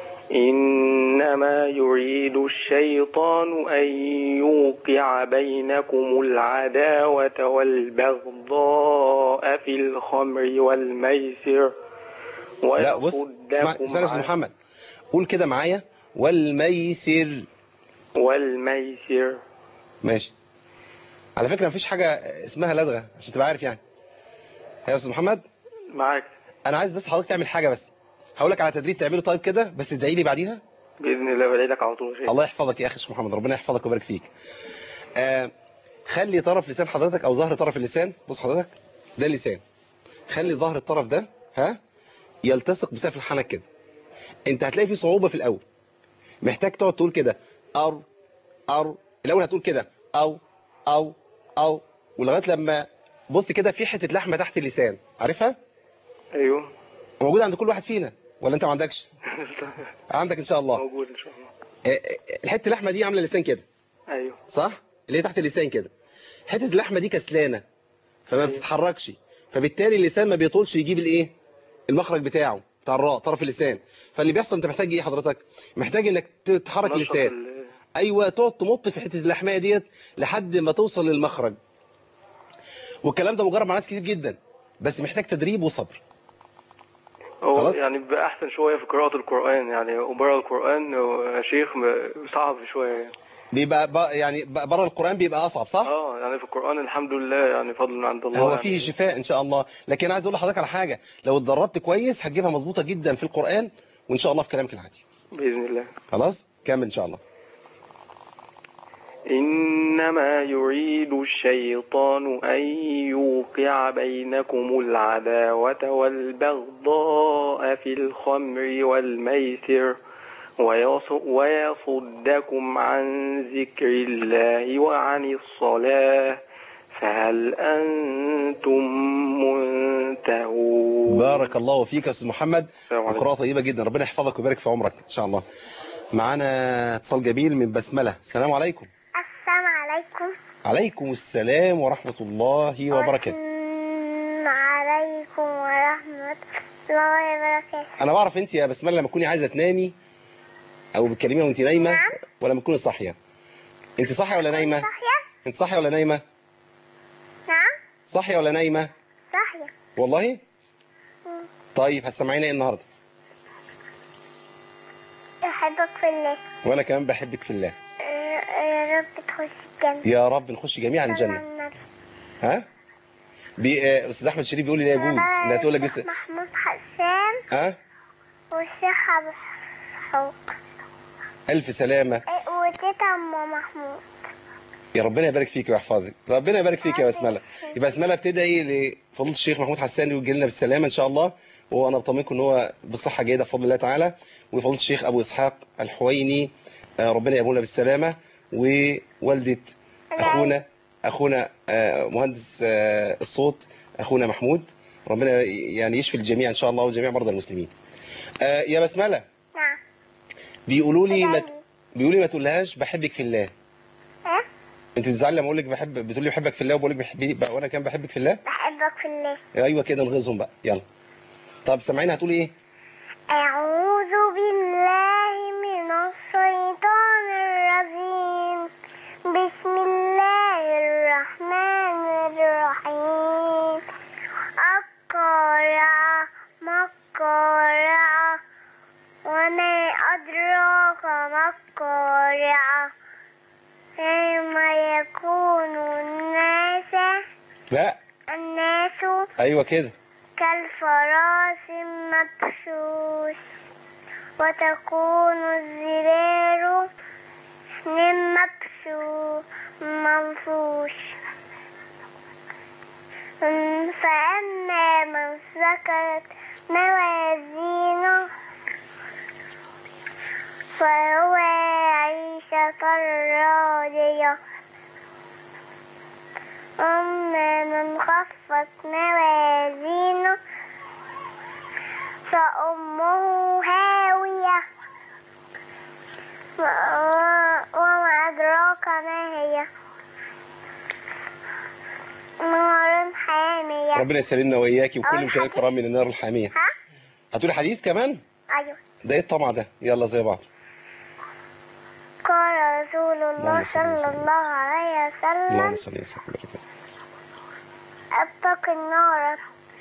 إنما يريد الشيطان أن يوقع بينكم العداوة والبغضاء في الخمر والميسر لا بص اسمع ويصدكم اسمع يا أستاذ عن محمد قول كده معايا والميسر والميسر ماشي على فكرة مفيش حاجة اسمها لدغة عشان تبقى عارف يعني يا أستاذ محمد معاك أنا عايز بس حضرتك تعمل حاجة بس هقول لك على تدريب تعمله طيب كده بس ادعي لي بعديها باذن الله بدعي لك على طول يا شيخ الله يحفظك يا اخي شيخ محمد ربنا يحفظك ويبارك فيك آه خلي طرف لسان حضرتك او ظهر طرف اللسان بص حضرتك ده اللسان خلي ظهر الطرف ده ها يلتصق بسقف الحنك كده انت هتلاقي فيه صعوبة في الاول محتاج تقعد تقول كده ار ار الاول هتقول كده او او او ولغايه لما بص كده في حته لحمه تحت اللسان عارفها ايوه موجوده عند كل واحد فينا ولا انت ما عندكش عندك ان شاء الله موجود ان شاء الله آه، آه، الحته اللحمه دي عامله لسان كده ايوه صح اللي هي تحت اللسان كده حته اللحمه دي كسلانه فما بتتحركش فبالتالي اللسان ما بيطولش يجيب الايه المخرج بتاعه بتاع الراء طرف اللسان فاللي بيحصل انت محتاج ايه حضرتك محتاج انك تحرك نشط اللسان ال- ايوه تقعد تمط في حته اللحميه ديت لحد ما توصل للمخرج والكلام ده مجرب مع ناس كتير جدا بس محتاج تدريب وصبر هو خلاص؟ يعني بيبقى احسن شويه في قراءه القران يعني وبره القران يا شيخ م- صعب شويه يعني. بيبقى ب- يعني ب- بره القران بيبقى اصعب صح اه يعني في القران الحمد لله يعني فضل من عند الله هو يعني. فيه شفاء ان شاء الله لكن عايز اقول لحضرتك على حاجه لو اتدربت كويس هتجيبها مظبوطه جدا في القران وان شاء الله في كلامك العادي باذن الله خلاص كمل ان شاء الله إنما يريد الشيطان أن يوقع بينكم العداوة والبغضاء في الخمر والميسر ويص- ويصدكم عن ذكر الله وعن الصلاة فهل أنتم منتهون بارك الله فيك يا استاذ محمد السلام عليكم. وقراءه طيبه جدا ربنا يحفظك ويبارك في عمرك ان شاء الله معانا اتصال جميل من بسمله السلام عليكم السلام عليكم عليكم السلام ورحمه الله وبركاته السلام عليكم ورحمة الله وبركاته انا بعرف انت يا بسمله لما تكوني عايزه تنامي او بتكلميها وانت نايمه ولا لما تكوني صاحيه انت صاحيه ولا نايمه صحية؟ انت صاحيه ولا نايمه نعم صاحيه ولا نايمه صحية والله طيب هتسمعينا ايه النهارده أحبك في الله وانا كمان بحبك في الله آه، يا رب تخش الجنة يا رب نخش جميعا الجنه النبي. ها بي... آه، استاذ احمد شريف بيقول لي لا يجوز لا تقول لك بس الشيخ محمود حسان ها والشيخ أبو حوق الف سلامه إيه، وتيتا أم محمود يا ربنا يبارك فيك ويحفظك ربنا يبارك فيك يا بسمله يبقى بسمله بتدعي لفضيله الشيخ محمود حسان ويجي لنا بالسلامه ان شاء الله وانا بطمنكم ان هو بالصحه جيده بفضل الله تعالى وفضيله الشيخ ابو اسحاق الحويني آه، ربنا يقبلنا بالسلامه ووالده اخونا اخونا آه، مهندس آه، الصوت اخونا محمود ربنا يعني يشفي الجميع ان شاء الله وجميع مرضى المسلمين آه، يا بسمله نعم بيقولوا لي ما ت- بيقولوا لي ما تقولهاش بحبك في الله إيه؟ انت بتزعلي لما اقول لك بحب بتقول لي بحبك في الله وبقول لك بحبني بقى وانا كمان بحبك في الله بحبك في الله ايوه كده نغيظهم بقى يلا طب سامعيني هتقولي ايه أعوذ بالله من الشيطان الرجيم بسم الله الرحمن الرحيم القارعة ما القارعة وما أدراك ما القارعة يوم يكون الناس لا الناس ايوه كده كالفراش المبثوث وتكون الزرار من مبثوث منفوش فأما من سكرت موازينه فهو عيشة راضية أما من خفت موازينه فأمه هاوية و- وما أدراك ما هي نار حامية ربنا يسلمنا واياكي وكل مشاهدينا الكرام من النار الحاميه ها؟ هتقولي حديث كمان أيوة ده ايه الطمع ده يلا زي بعض قال رسول الله اللهم صل وسلم. صلى الله عليه اللهم وسلم صل وسلم وبارك وسلم. اتق النار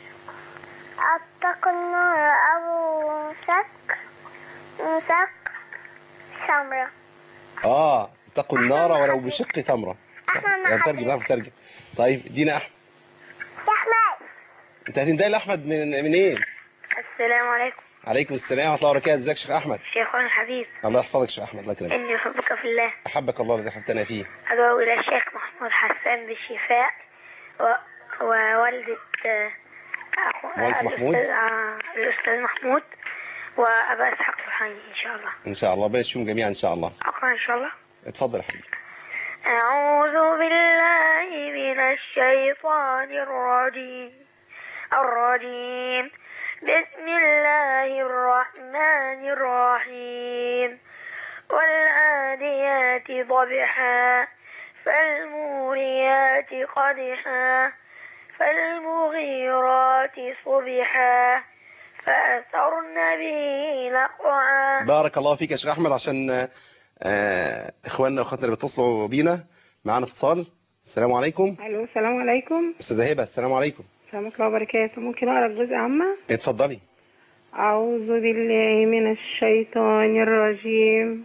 اتق النار أبو سك مسك سمرة اه اتقوا النار ولو بشق تمره أحمد يعني ترجم نعرف ترجم طيب دينا احمد يا أحمد انت هتندهي لاحمد من منين السلام عليكم عليكم السلام ورحمه الله وبركاته ازيك يا شيخ احمد شيخنا الحبيب الله يحفظك يا شيخ احمد الله يكرمك إني أحبك في الله احبك الله الذي احببتنا فيه أدعو إلى الشيخ محمود حسان بالشفاء و... ووالدة آه، أخو مهندس محمود؟ الأستاذ, آه، الأستاذ محمود وأبا إسحاق سبحانه إن شاء الله ان شاء الله ربنا يشفيهم جميعا ان شاء الله أقرأ إن شاء الله اتفضل يا حبيبي أعوذ بالله من الشيطان الرجيم الرجيم بسم الله الرحمن الرحيم والعاديات ضبحا فالموريات قدحا فالمغيرات صبحا فأثرن به نقعا بارك الله فيك يا شيخ احمد عشان آه، اخواننا واخواتنا اللي بيتصلوا بينا معانا اتصال السلام عليكم الو السلام عليكم استاذه هبه السلام عليكم السلام عليكم وبركاته ممكن اقرا الجزء عامه اتفضلي اعوذ بالله من الشيطان الرجيم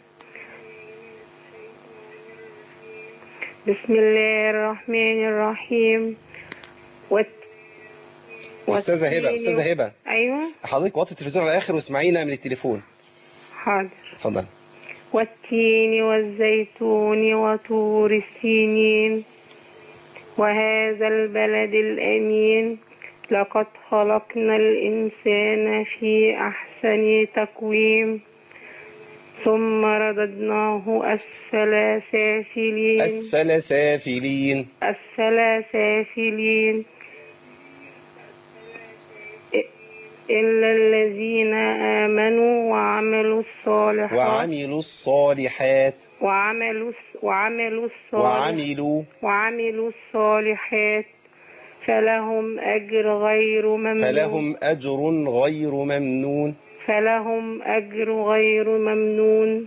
بسم الله الرحمن الرحيم وات... استاذه هبه والتين استاذه هبه ايوه حضرتك وطي التلفزيون على الاخر واسمعينا من التليفون حاضر اتفضل والتين والزيتون وطور السينين وهذا البلد الأمين لقد خلقنا الإنسان في أحسن تقويم ثم رددناه أسفل سافلين اسفل سافلين أسفل سافلين إلا الذين آمنوا وعملوا الصالحات وعملوا الصالحات وعملوا وعملوا الصالحات وعملوا وعملوا الصالحات فلهم أجر غير ممنون فلهم أجر غير ممنون فلهم أجر غير ممنون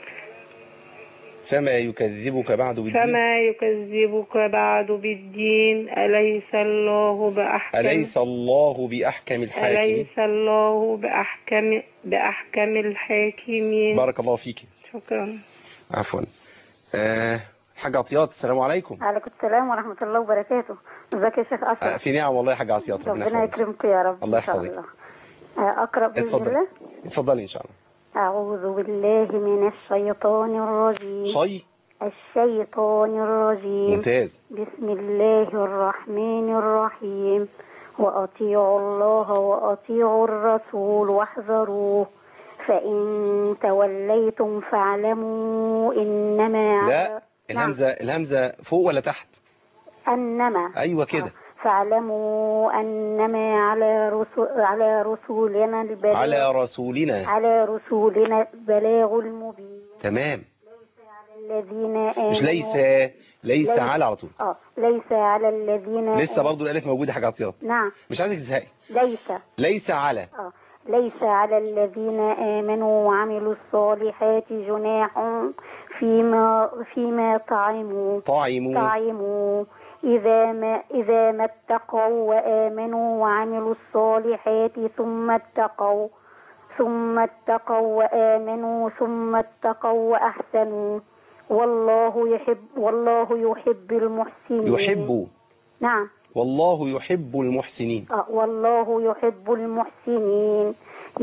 فما يكذبك بعد بالدين فما يكذبك بعد بالدين أليس الله بأحكم أليس الله بأحكم الحاكمين أليس الله بأحكم بأحكم الحاكمين بارك الله فيك شكرا عفوا آه حاج عطيات السلام عليكم عليكم السلام ورحمة الله وبركاته ازيك يا شيخ آه أشرف في نعم والله يا حاج عطيات ربنا ربنا يحفظك يكرمك يا رب الله إن شاء يحفظك. الله. آه، أقرأ بإذن اتفضل الله اتفضلي إن شاء الله أعوذ بالله من الشيطان الرجيم صي الشيطان الرجيم ممتاز بسم الله الرحمن الرحيم وأطيعوا الله وأطيعوا الرسول واحذروه فإن توليتم فاعلموا إنما على- لا الهمزة الهمزة فوق ولا تحت أنما أيوة كده فاعلموا أنما على رسول على رسولنا البلاغ على رسولنا على رسولنا البلاغ المبين تمام الذين آمنوا مش ليس ليس على على طول اه ليس على الذين لسه برضو الألف موجودة يا حاج عطيات نعم مش عايزك تزهقي ليس ليس على اه ليس على الذين آمنوا وعملوا الصالحات جناح فيما فيما طعموا طعموا طعموا إذا ما إذا ما اتقوا وآمنوا وعملوا الصالحات ثم اتقوا ثم اتقوا وآمنوا ثم اتقوا وأحسنوا والله يحب والله يحب المحسنين يحب نعم والله يحب المحسنين آه، والله يحب المحسنين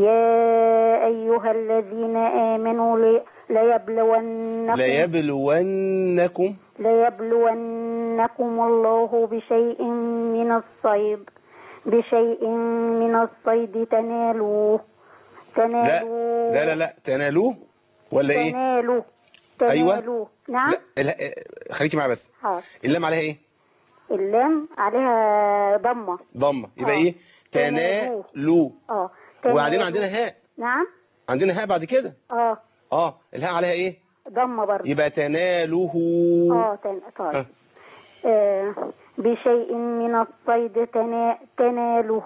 يا أيها الذين آمنوا لي- ليبلونكم ليبلونكم ليبلونكم الله بشيء من الصيد بشيء من الصيد تنالوه لا تنالوه لا لا لا تنالوه ولا ايه تنالوه أيوة. تنالوه نعم لا لا خليكي معايا بس حاضر اللام عليها ايه اللام عليها ضمة ضمه يبقى آه. ايه تنالوه. تنالو اه وبعدين تنالوه. عندنا هاء نعم عندنا هاء بعد كده اه اه الهاء عليها ايه ضمة برضه يبقى تناله اه تن... طيب آه. آه بشيء من الصيد تنا... تناله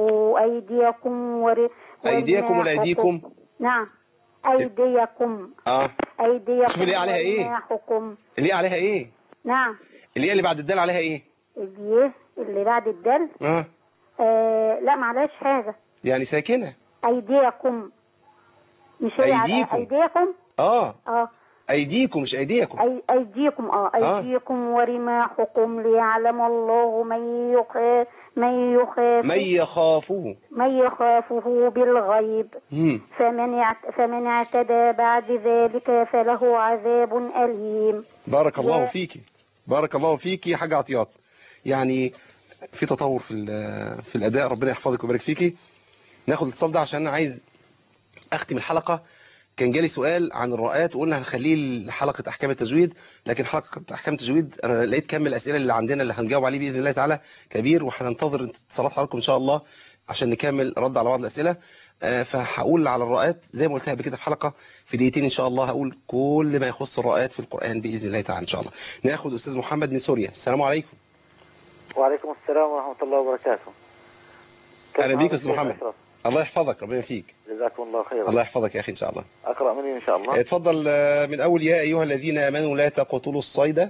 أيديكم ور... ايديكم ولا ورماحكم. ايديكم نعم أيديكم اه أيديكم شوف اللي عليها إيه؟ ورماحكم. اللي هي عليها ايه نعم اللي هي اللي بعد الدال عليها ايه اليه اللي بعد الدل اه آه لا معلش حاجة يعني ساكنه أيديكم مش هي على أيديكم. أيديكم اه اه ايديكم مش ايديكم أي أيديكم آه آه. أيديكم ورماحكم ليعلم الله من يخاف من يخاف من يخافه من يخافه بالغيب مم. فمن اعت- فمن اعتدى بعد ذلك فله عذاب أليم بارك الله يا- فيكي بارك الله فيكي يا حاجة عطيات يعني في تطور في ال- في الاداء ربنا يحفظك ويبارك فيكي ناخد الاتصال ده عشان انا عايز اختم الحلقه كان جالي سؤال عن الرؤات وقلنا هنخليه لحلقه احكام التجويد لكن حلقه احكام التجويد انا لقيت كم الاسئله اللي عندنا اللي هنجاوب عليه باذن الله تعالى كبير وهننتظر اتصالات حضراتكم ان شاء الله عشان نكمل رد على بعض الاسئله آه، فهقول على الرؤات زي ما قلتها قبل كده في حلقه في دقيقتين ان شاء الله هقول كل ما يخص الرؤات في القران باذن الله تعالى ان شاء الله ناخد استاذ محمد من سوريا السلام عليكم وعليكم السلام ورحمة الله وبركاته اهلا بيك يا استاذ محمد الله يحفظك ربنا يفيك جزاكم الله خيرا الله يحفظك يا اخي ان شاء الله أقرأ مني إن شاء الله اتفضل آه، من اول يا ايها الذين امنوا لا تقتلوا الصيد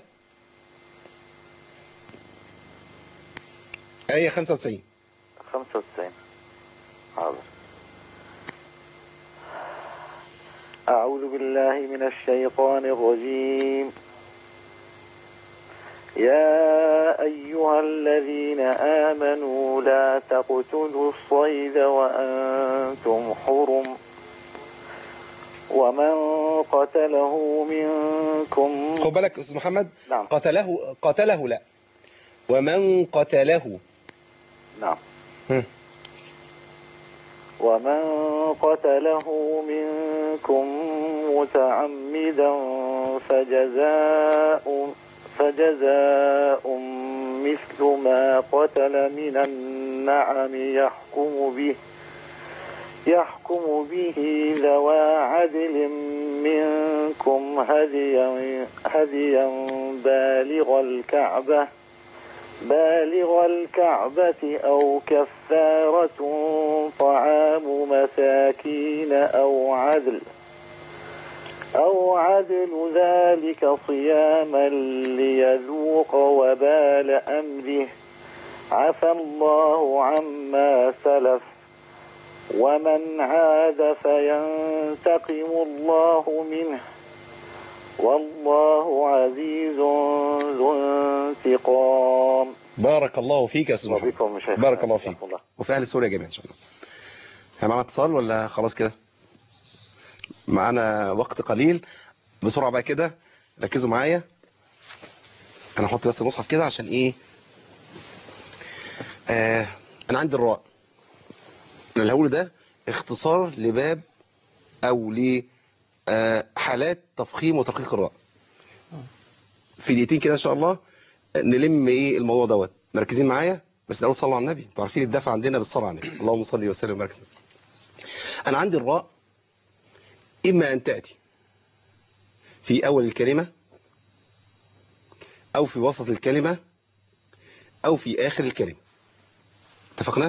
آية 95 95 حاضر أعوذ بالله من الشيطان الرجيم يا أيها الذين آمنوا لا تقتلوا الصيد وأنتم حرم ومن قتله منكم خد بالك يا استاذ محمد نعم. قتله قتله لا ومن قتله نعم هم. ومن قتله منكم متعمدا فجزاء فجزاء مثل ما قتل من النعم يحكم به يحكم به ذوى عدل منكم هديا هديا بالغ الكعبة بالغ الكعبة أو كفارة طعام مساكين أو عدل أو عدل ذلك صياما ليذوق وبال أمره عفى الله عما سلف ومن عاد فينتقم الله منه والله عزيز ذو انتقام بارك الله فيك يا استاذ محمد وبكم شيخ بارك الله فيك وفي اهل سوريا جميعا ان شاء الله احنا معانا اتصال ولا خلاص كده معانا وقت قليل بسرعه بقى كده ركزوا معايا انا هحط بس المصحف كده عشان ايه آه انا عندي الراء انا اللي هقوله ده اختصار لباب او ل آه، حالات تفخيم وترقيق الراء في دقيقتين كده ان شاء الله نلم ايه الموضوع دوت مركزين معايا بس الاول صلوا على النبي انتوا عارفين الدفع عندنا بالصلاه على النبي اللهم صل وسلم وبارك وسلم. انا عندي الراء اما ان تاتي في اول الكلمه او في وسط الكلمه او في اخر الكلمه اتفقنا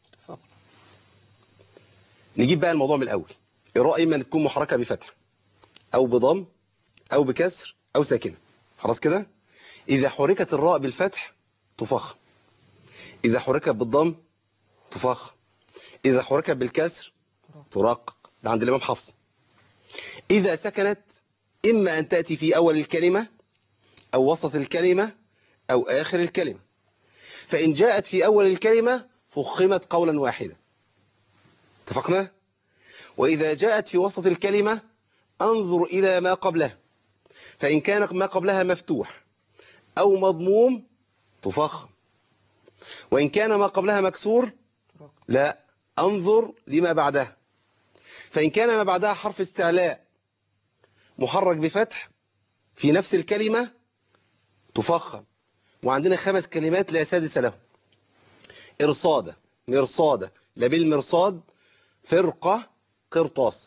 نجيب بقى الموضوع من الاول الراء اما ان تكون محركه بفتح او بضم او بكسر او ساكنه خلاص كده اذا حركت الراء بالفتح تفخم اذا حركت بالضم تفخم اذا حركت بالكسر ترقق ده عند الامام حفص اذا سكنت اما ان تاتي في اول الكلمه او وسط الكلمه او اخر الكلمه فان جاءت في اول الكلمه فخمت قولا واحدا اتفقنا وإذا جاءت في وسط الكلمة انظر إلى ما قبلها فإن كان ما قبلها مفتوح أو مضموم تفخم وإن كان ما قبلها مكسور لا انظر لما بعدها فإن كان ما بعدها حرف استعلاء محرك بفتح في نفس الكلمة تفخم وعندنا خمس كلمات لا سادس لهم إرصادة مرصادة لبل مرصاد فرقة قرطاس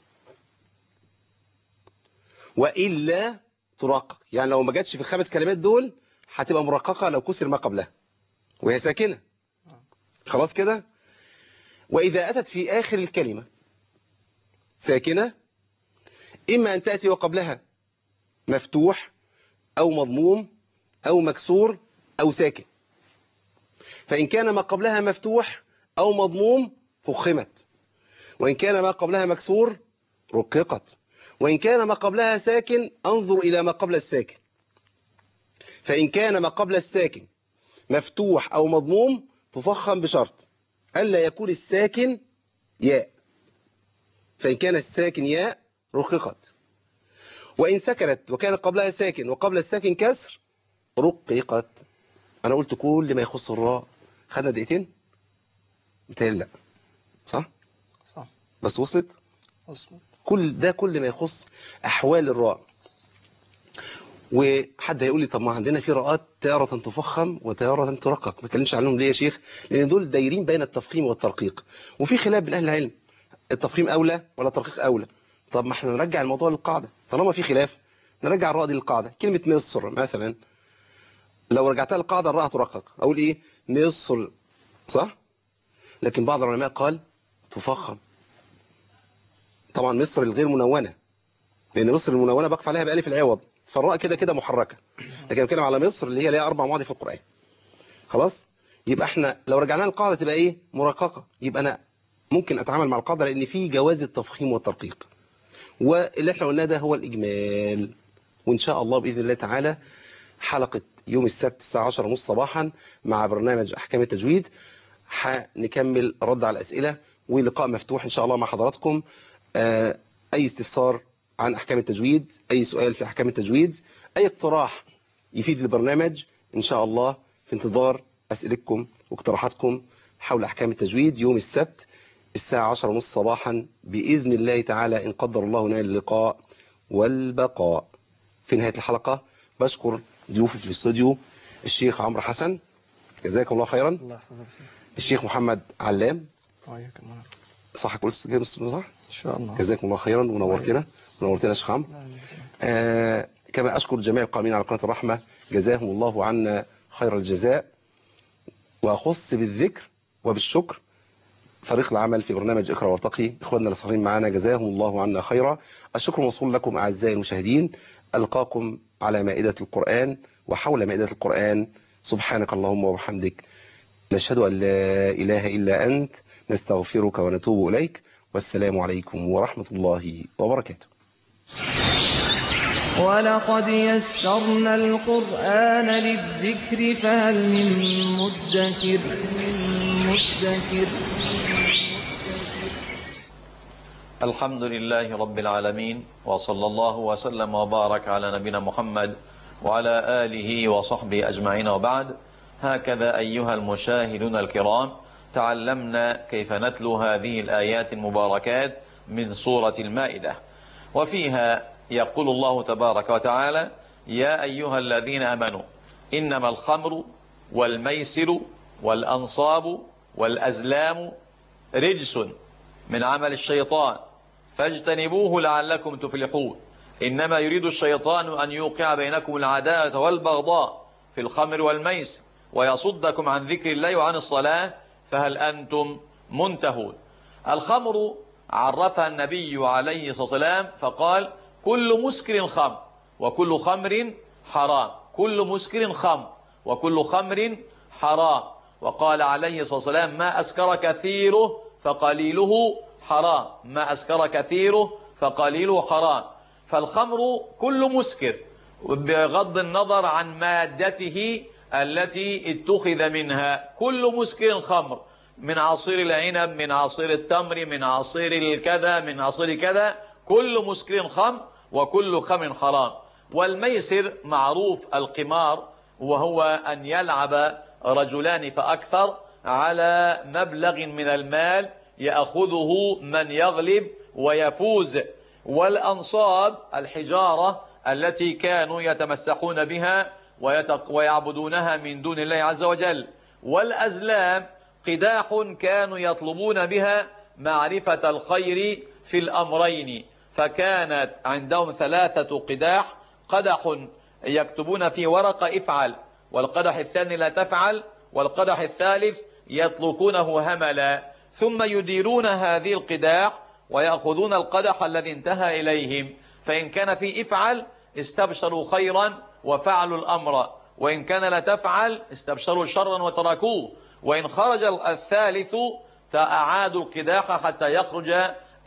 وإلا ترقق يعني لو ما جاتش في الخمس كلمات دول هتبقى مرققة لو كسر ما قبلها وهي ساكنة خلاص كده وإذا أتت في آخر الكلمة ساكنة إما أن تأتي وقبلها مفتوح أو مضموم أو مكسور أو ساكن فإن كان ما قبلها مفتوح أو مضموم فخمت وإن كان ما قبلها مكسور رققت وإن كان ما قبلها ساكن انظر إلى ما قبل الساكن فإن كان ما قبل الساكن مفتوح أو مضموم تفخم بشرط ألا يكون الساكن ياء فإن كان الساكن ياء رققت وإن سكنت وكان قبلها ساكن وقبل الساكن كسر رققت أنا قلت كل ما يخص الراء خدنا دقيقتين متهيألي لا صح صح بس وصلت وصلت كل ده كل ما يخص أحوال الراء وحد هيقول لي طب ما عندنا في راءات تارة تفخم وتارة ترقق ما اتكلمش عنهم ليه يا شيخ لأن دول دايرين بين التفخيم والترقيق وفي خلاف بين أهل العلم التفخيم أولى ولا الترقيق أولى طب ما احنا نرجع الموضوع للقاعدة طالما في خلاف نرجع الراء دي للقاعدة كلمة مصر مثلا لو رجعتها للقاعدة الراء ترقق أقول إيه مصر صح لكن بعض العلماء قال تفخم طبعا مصر الغير منونة لأن مصر المنونة بقف عليها بألف العوض فالراء كده كده محركة لكن بتكلم على مصر اللي هي ليها أربع مواضع في القرآن خلاص يبقى احنا لو رجعنا للقاعدة تبقى ايه مرققة يبقى أنا ممكن أتعامل مع القاعدة لأن في جواز التفخيم والترقيق واللي احنا قلناه ده هو الإجمال وإن شاء الله بإذن الله تعالى حلقة يوم السبت الساعة 10 ونص صباحا مع برنامج أحكام التجويد هنكمل رد على الأسئلة ولقاء مفتوح إن شاء الله مع حضراتكم آه، أي استفسار عن أحكام التجويد أي سؤال في أحكام التجويد أي اقتراح يفيد البرنامج إن شاء الله في انتظار أسئلتكم واقتراحاتكم حول أحكام التجويد يوم السبت الساعة 10 ونص صباحا بإذن الله تعالى إن قدر الله لنا اللقاء والبقاء في نهاية الحلقة بشكر ضيوفي في الاستوديو الشيخ عمرو حسن جزاكم الله خيرا الله يحفظك الشيخ محمد علام وإياك الله صح قلت كده صح إن شاء الله جزاكم الله خيرا ونورتنا ونورتنا يا شيخ عمرو آه كما أشكر جميع القائمين على قناة الرحمة جزاهم الله عنا خير الجزاء وأخص بالذكر وبالشكر فريق العمل في برنامج اقرأ وارتقي إخواننا اللي صارين معنا جزاهم الله عنا خيرا الشكر موصول لكم أعزائي المشاهدين ألقاكم على مائدة القرآن وحول مائدة القرآن سبحانك اللهم وبحمدك نشهد أن لا إله إلا أنت نستغفرك ونتوب إليك والسلام عليكم ورحمة الله وبركاته ولقد يسرنا القرآن للذكر فهل من مدكر مدكر الحمد لله رب العالمين وصلى الله وسلم وبارك على نبينا محمد وعلى آله وصحبه أجمعين وبعد هكذا أيها المشاهدون الكرام تعلمنا كيف نتلو هذه الآيات المباركات من سورة المائدة وفيها يقول الله تبارك وتعالى يا أيها الذين أمنوا إنما الخمر والميسر والأنصاب والأزلام رجس من عمل الشيطان فاجتنبوه لعلكم تفلحون إنما يريد الشيطان أن يوقع بينكم العداوة والبغضاء في الخمر والميسر ويصدكم عن ذكر الله وعن الصلاة فهل أنتم منتهون الخمر عرفها النبي عليه الصلاة والسلام فقال كل مسكر خمر وكل خمر حرام كل مسكر خمر وكل خمر حرام وقال عليه الصلاة والسلام ما أسكر كثيره فقليله حرام ما أسكر كثيره فقليله حرام فالخمر كل مسكر بغض النظر عن مادته التي اتخذ منها كل مسكر خمر من عصير العنب من عصير التمر من عصير الكذا من عصير كذا كل مسكر خمر وكل خمر حرام والميسر معروف القمار وهو أن يلعب رجلان فأكثر على مبلغ من المال يأخذه من يغلب ويفوز والأنصاب الحجارة التي كانوا يتمسحون بها ويعبدونها من دون الله عز وجل والأزلام قداح كانوا يطلبون بها معرفة الخير في الأمرين فكانت عندهم ثلاثة قداح قدح يكتبون في ورقة افعل والقدح الثاني لا تفعل والقدح الثالث يطلقونه هملا ثم يديرون هذه القداح ويأخذون القدح الذي انتهى إليهم فإن كان في افعل استبشروا خيرا وفعلوا الأمر وإن كان لا تفعل استبشروا شرا وتركوه وإن خرج الثالث فأعادوا القداح حتى يخرج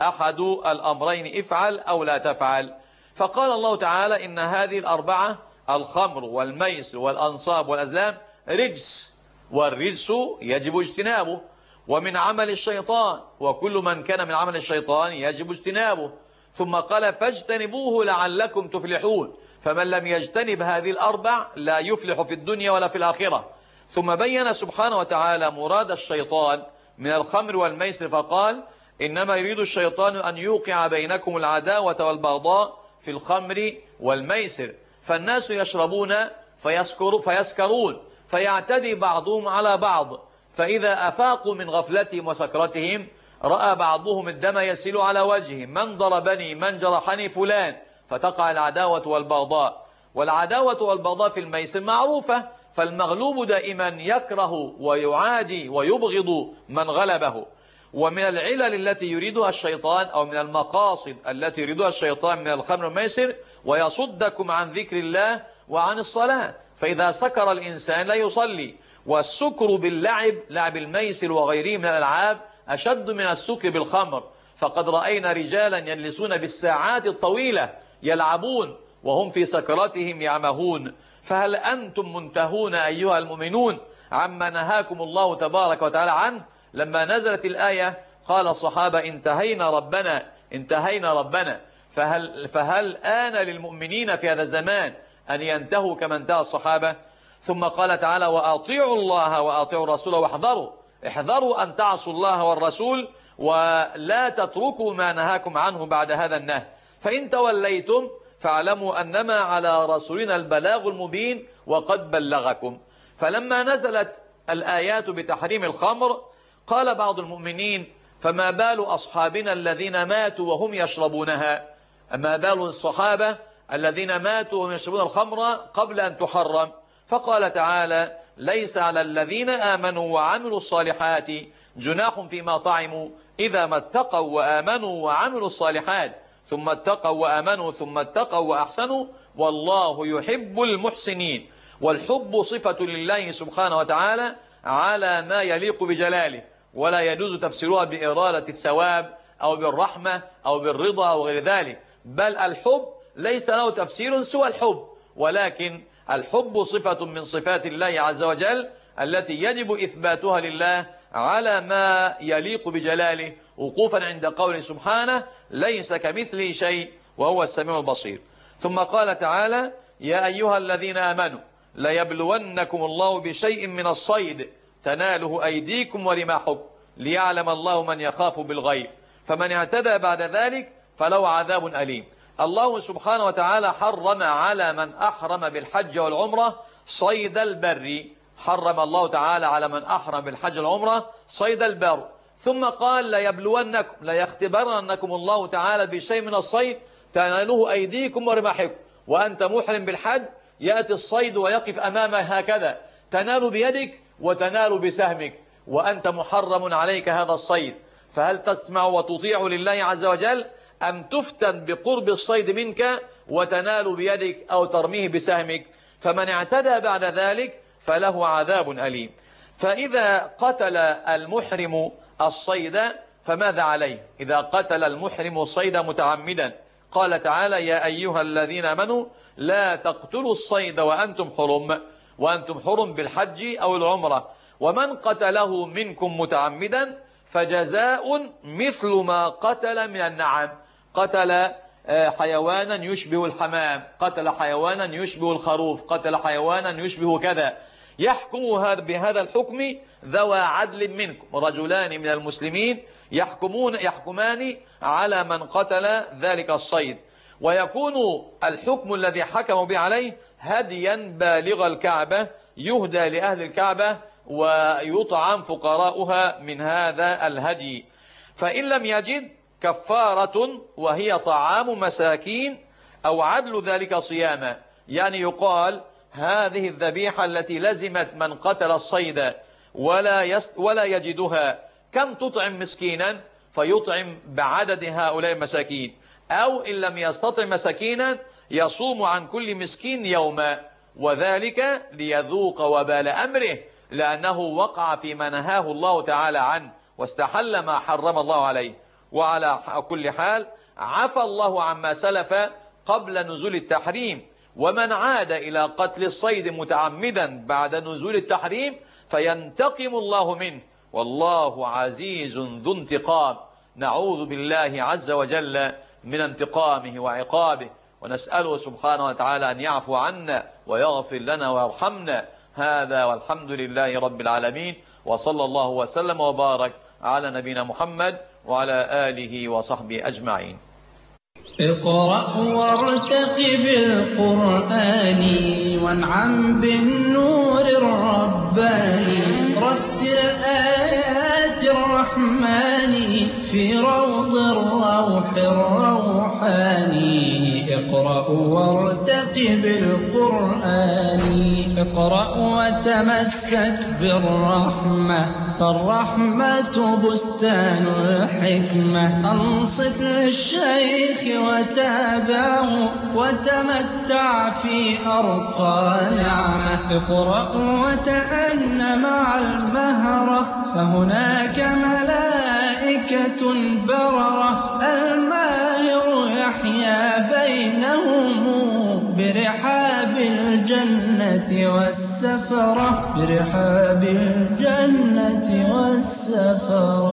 أحد الأمرين افعل أو لا تفعل فقال الله تعالى إن هذه الأربعة الخمر والميسر والأنصاب والأزلام رجس والرجس يجب اجتنابه ومن عمل الشيطان وكل من كان من عمل الشيطان يجب اجتنابه ثم قال فاجتنبوه لعلكم تفلحون فمن لم يجتنب هذه الأربع لا يفلح في الدنيا ولا في الآخرة ثم بين سبحانه وتعالى مراد الشيطان من الخمر والميسر فقال إنما يريد الشيطان أن يوقع بينكم العداوة والبغضاء في الخمر والميسر فالناس يشربون فيسكر فيسكرون فيعتدي بعضهم على بعض فإذا أفاقوا من غفلتهم وسكرتهم رأى بعضهم الدم يسيل على وجهه من ضربني من جرحني فلان فتقع العداوة والبغضاء والعداوة والبغضاء في الميسر معروفة فالمغلوب دائما يكره ويعادي ويبغض من غلبه ومن العلل التي يريدها الشيطان أو من المقاصد التي يريدها الشيطان من الخمر والميسر ويصدكم عن ذكر الله وعن الصلاة فإذا سكر الإنسان لا يصلي والسكر باللعب لعب الميسر وغيره من الألعاب أشد من السكر بالخمر فقد رأينا رجالا يجلسون بالساعات الطويلة يلعبون وهم في سكراتهم يعمهون فهل أنتم منتهون أيها المؤمنون عما نهاكم الله تبارك وتعالى عنه لما نزلت الآية قال الصحابة انتهينا ربنا انتهينا ربنا فهل, فهل آن للمؤمنين في هذا الزمان أن ينتهوا كما انتهى الصحابة ثم قال تعالى وأطيعوا الله وأطيعوا الرسول واحذروا احذروا أن تعصوا الله والرسول ولا تتركوا ما نهاكم عنه بعد هذا النهي فإن توليتم فاعلموا أنما على رسولنا البلاغ المبين وقد بلغكم فلما نزلت الآيات بتحريم الخمر قال بعض المؤمنين فما بال أصحابنا الذين ماتوا وهم يشربونها ما بال الصحابة الذين ماتوا وهم يشربون الخمر قبل أن تحرم فقال تعالى ليس على الذين آمنوا وعملوا الصالحات جناح فيما طعموا إذا ما اتقوا وآمنوا وعملوا الصالحات ثم اتقوا وآمنوا ثم اتقوا وأحسنوا والله يحب المحسنين والحب صفة لله سبحانه وتعالى على ما يليق بجلاله ولا يجوز تفسيرها بإرادة الثواب أو بالرحمة أو بالرضا أو غير ذلك بل الحب ليس له تفسير سوى الحب ولكن الحب صفة من صفات الله عز وجل التي يجب إثباتها لله على ما يليق بجلاله وقوفا عند قول سبحانه ليس كمثله شيء وهو السميع البصير ثم قال تعالى يا أيها الذين آمنوا ليبلونكم الله بشيء من الصيد تناله أيديكم ورماحكم ليعلم الله من يخاف بالغيب فمن اعتدى بعد ذلك فله عذاب أليم الله سبحانه وتعالى حرم على من أحرم بالحج والعمرة صيد البر حرم الله تعالى على من أحرم بالحج والعمرة صيد البر ثم قال ليبلونكم ليختبرنكم الله تعالى بشيء من الصيد تناله أيديكم ورماحكم وأنت محرم بالحج يأتي الصيد ويقف أمامه هكذا تنال بيدك وتنال بسهمك وأنت محرم عليك هذا الصيد فهل تسمع وتطيع لله عز وجل أم تفتن بقرب الصيد منك وتنال بيدك أو ترميه بسهمك فمن اعتدى بعد ذلك فله عذاب أليم فإذا قتل المحرم الصيد فماذا عليه إذا قتل المحرم الصيد متعمدا قال تعالى يا أيها الذين امنوا لا تقتلوا الصيد وأنتم حرم وأنتم حرم بالحج أو العمرة ومن قتله منكم متعمدا فجزاء مثل ما قتل من النعم قتل حيوانا يشبه الحمام قتل حيوانا يشبه الخروف قتل حيوانا يشبه كذا يحكم هذا بهذا الحكم ذوى عدل منكم رجلان من المسلمين يحكمون يحكمان على من قتل ذلك الصيد ويكون الحكم الذي حكموا به عليه هديا بالغ الكعبة يهدى لأهل الكعبة ويطعم فقراؤها من هذا الهدي فإن لم يجد كفارة وهي طعام مساكين أو عدل ذلك صياما يعني يقال هذه الذبيحة التي لزمت من قتل الصيد ولا, يست ولا يجدها كم تطعم مسكينا فيطعم بعدد هؤلاء المساكين أو إن لم يستطع مساكينا يصوم عن كل مسكين يوما وذلك ليذوق وبال أمره لأنه وقع فيما نهاه الله تعالى عنه واستحل ما حرم الله عليه وعلى كل حال عفى الله عما سلف قبل نزول التحريم ومن عاد إلى قتل الصيد متعمدا بعد نزول التحريم فينتقم الله منه والله عزيز ذو انتقام نعوذ بالله عز وجل من انتقامه وعقابه ونسأله سبحانه وتعالى أن يعفو عنا ويغفر لنا ويرحمنا هذا والحمد لله رب العالمين وصلى الله وسلم وبارك على نبينا محمد وعلى آله وصحبه أجمعين اقرأ وارتقب القرآن وانعم بالنور الرباني رتل آيات الرحمن في روض الروح الروحاني اقرأ وارتقب القرآن اقرأ وتمسك بالرحمة فالرحمة بستان الحكمة أنصت للشيخ وتابعه وتمتع في أرقى نعمة اقرأ وتأن مع المهرة فهناك ملائكة بررة الماهر يحيا بينهم برحاب الجنة والسفرة برحاب الجنة والسفرة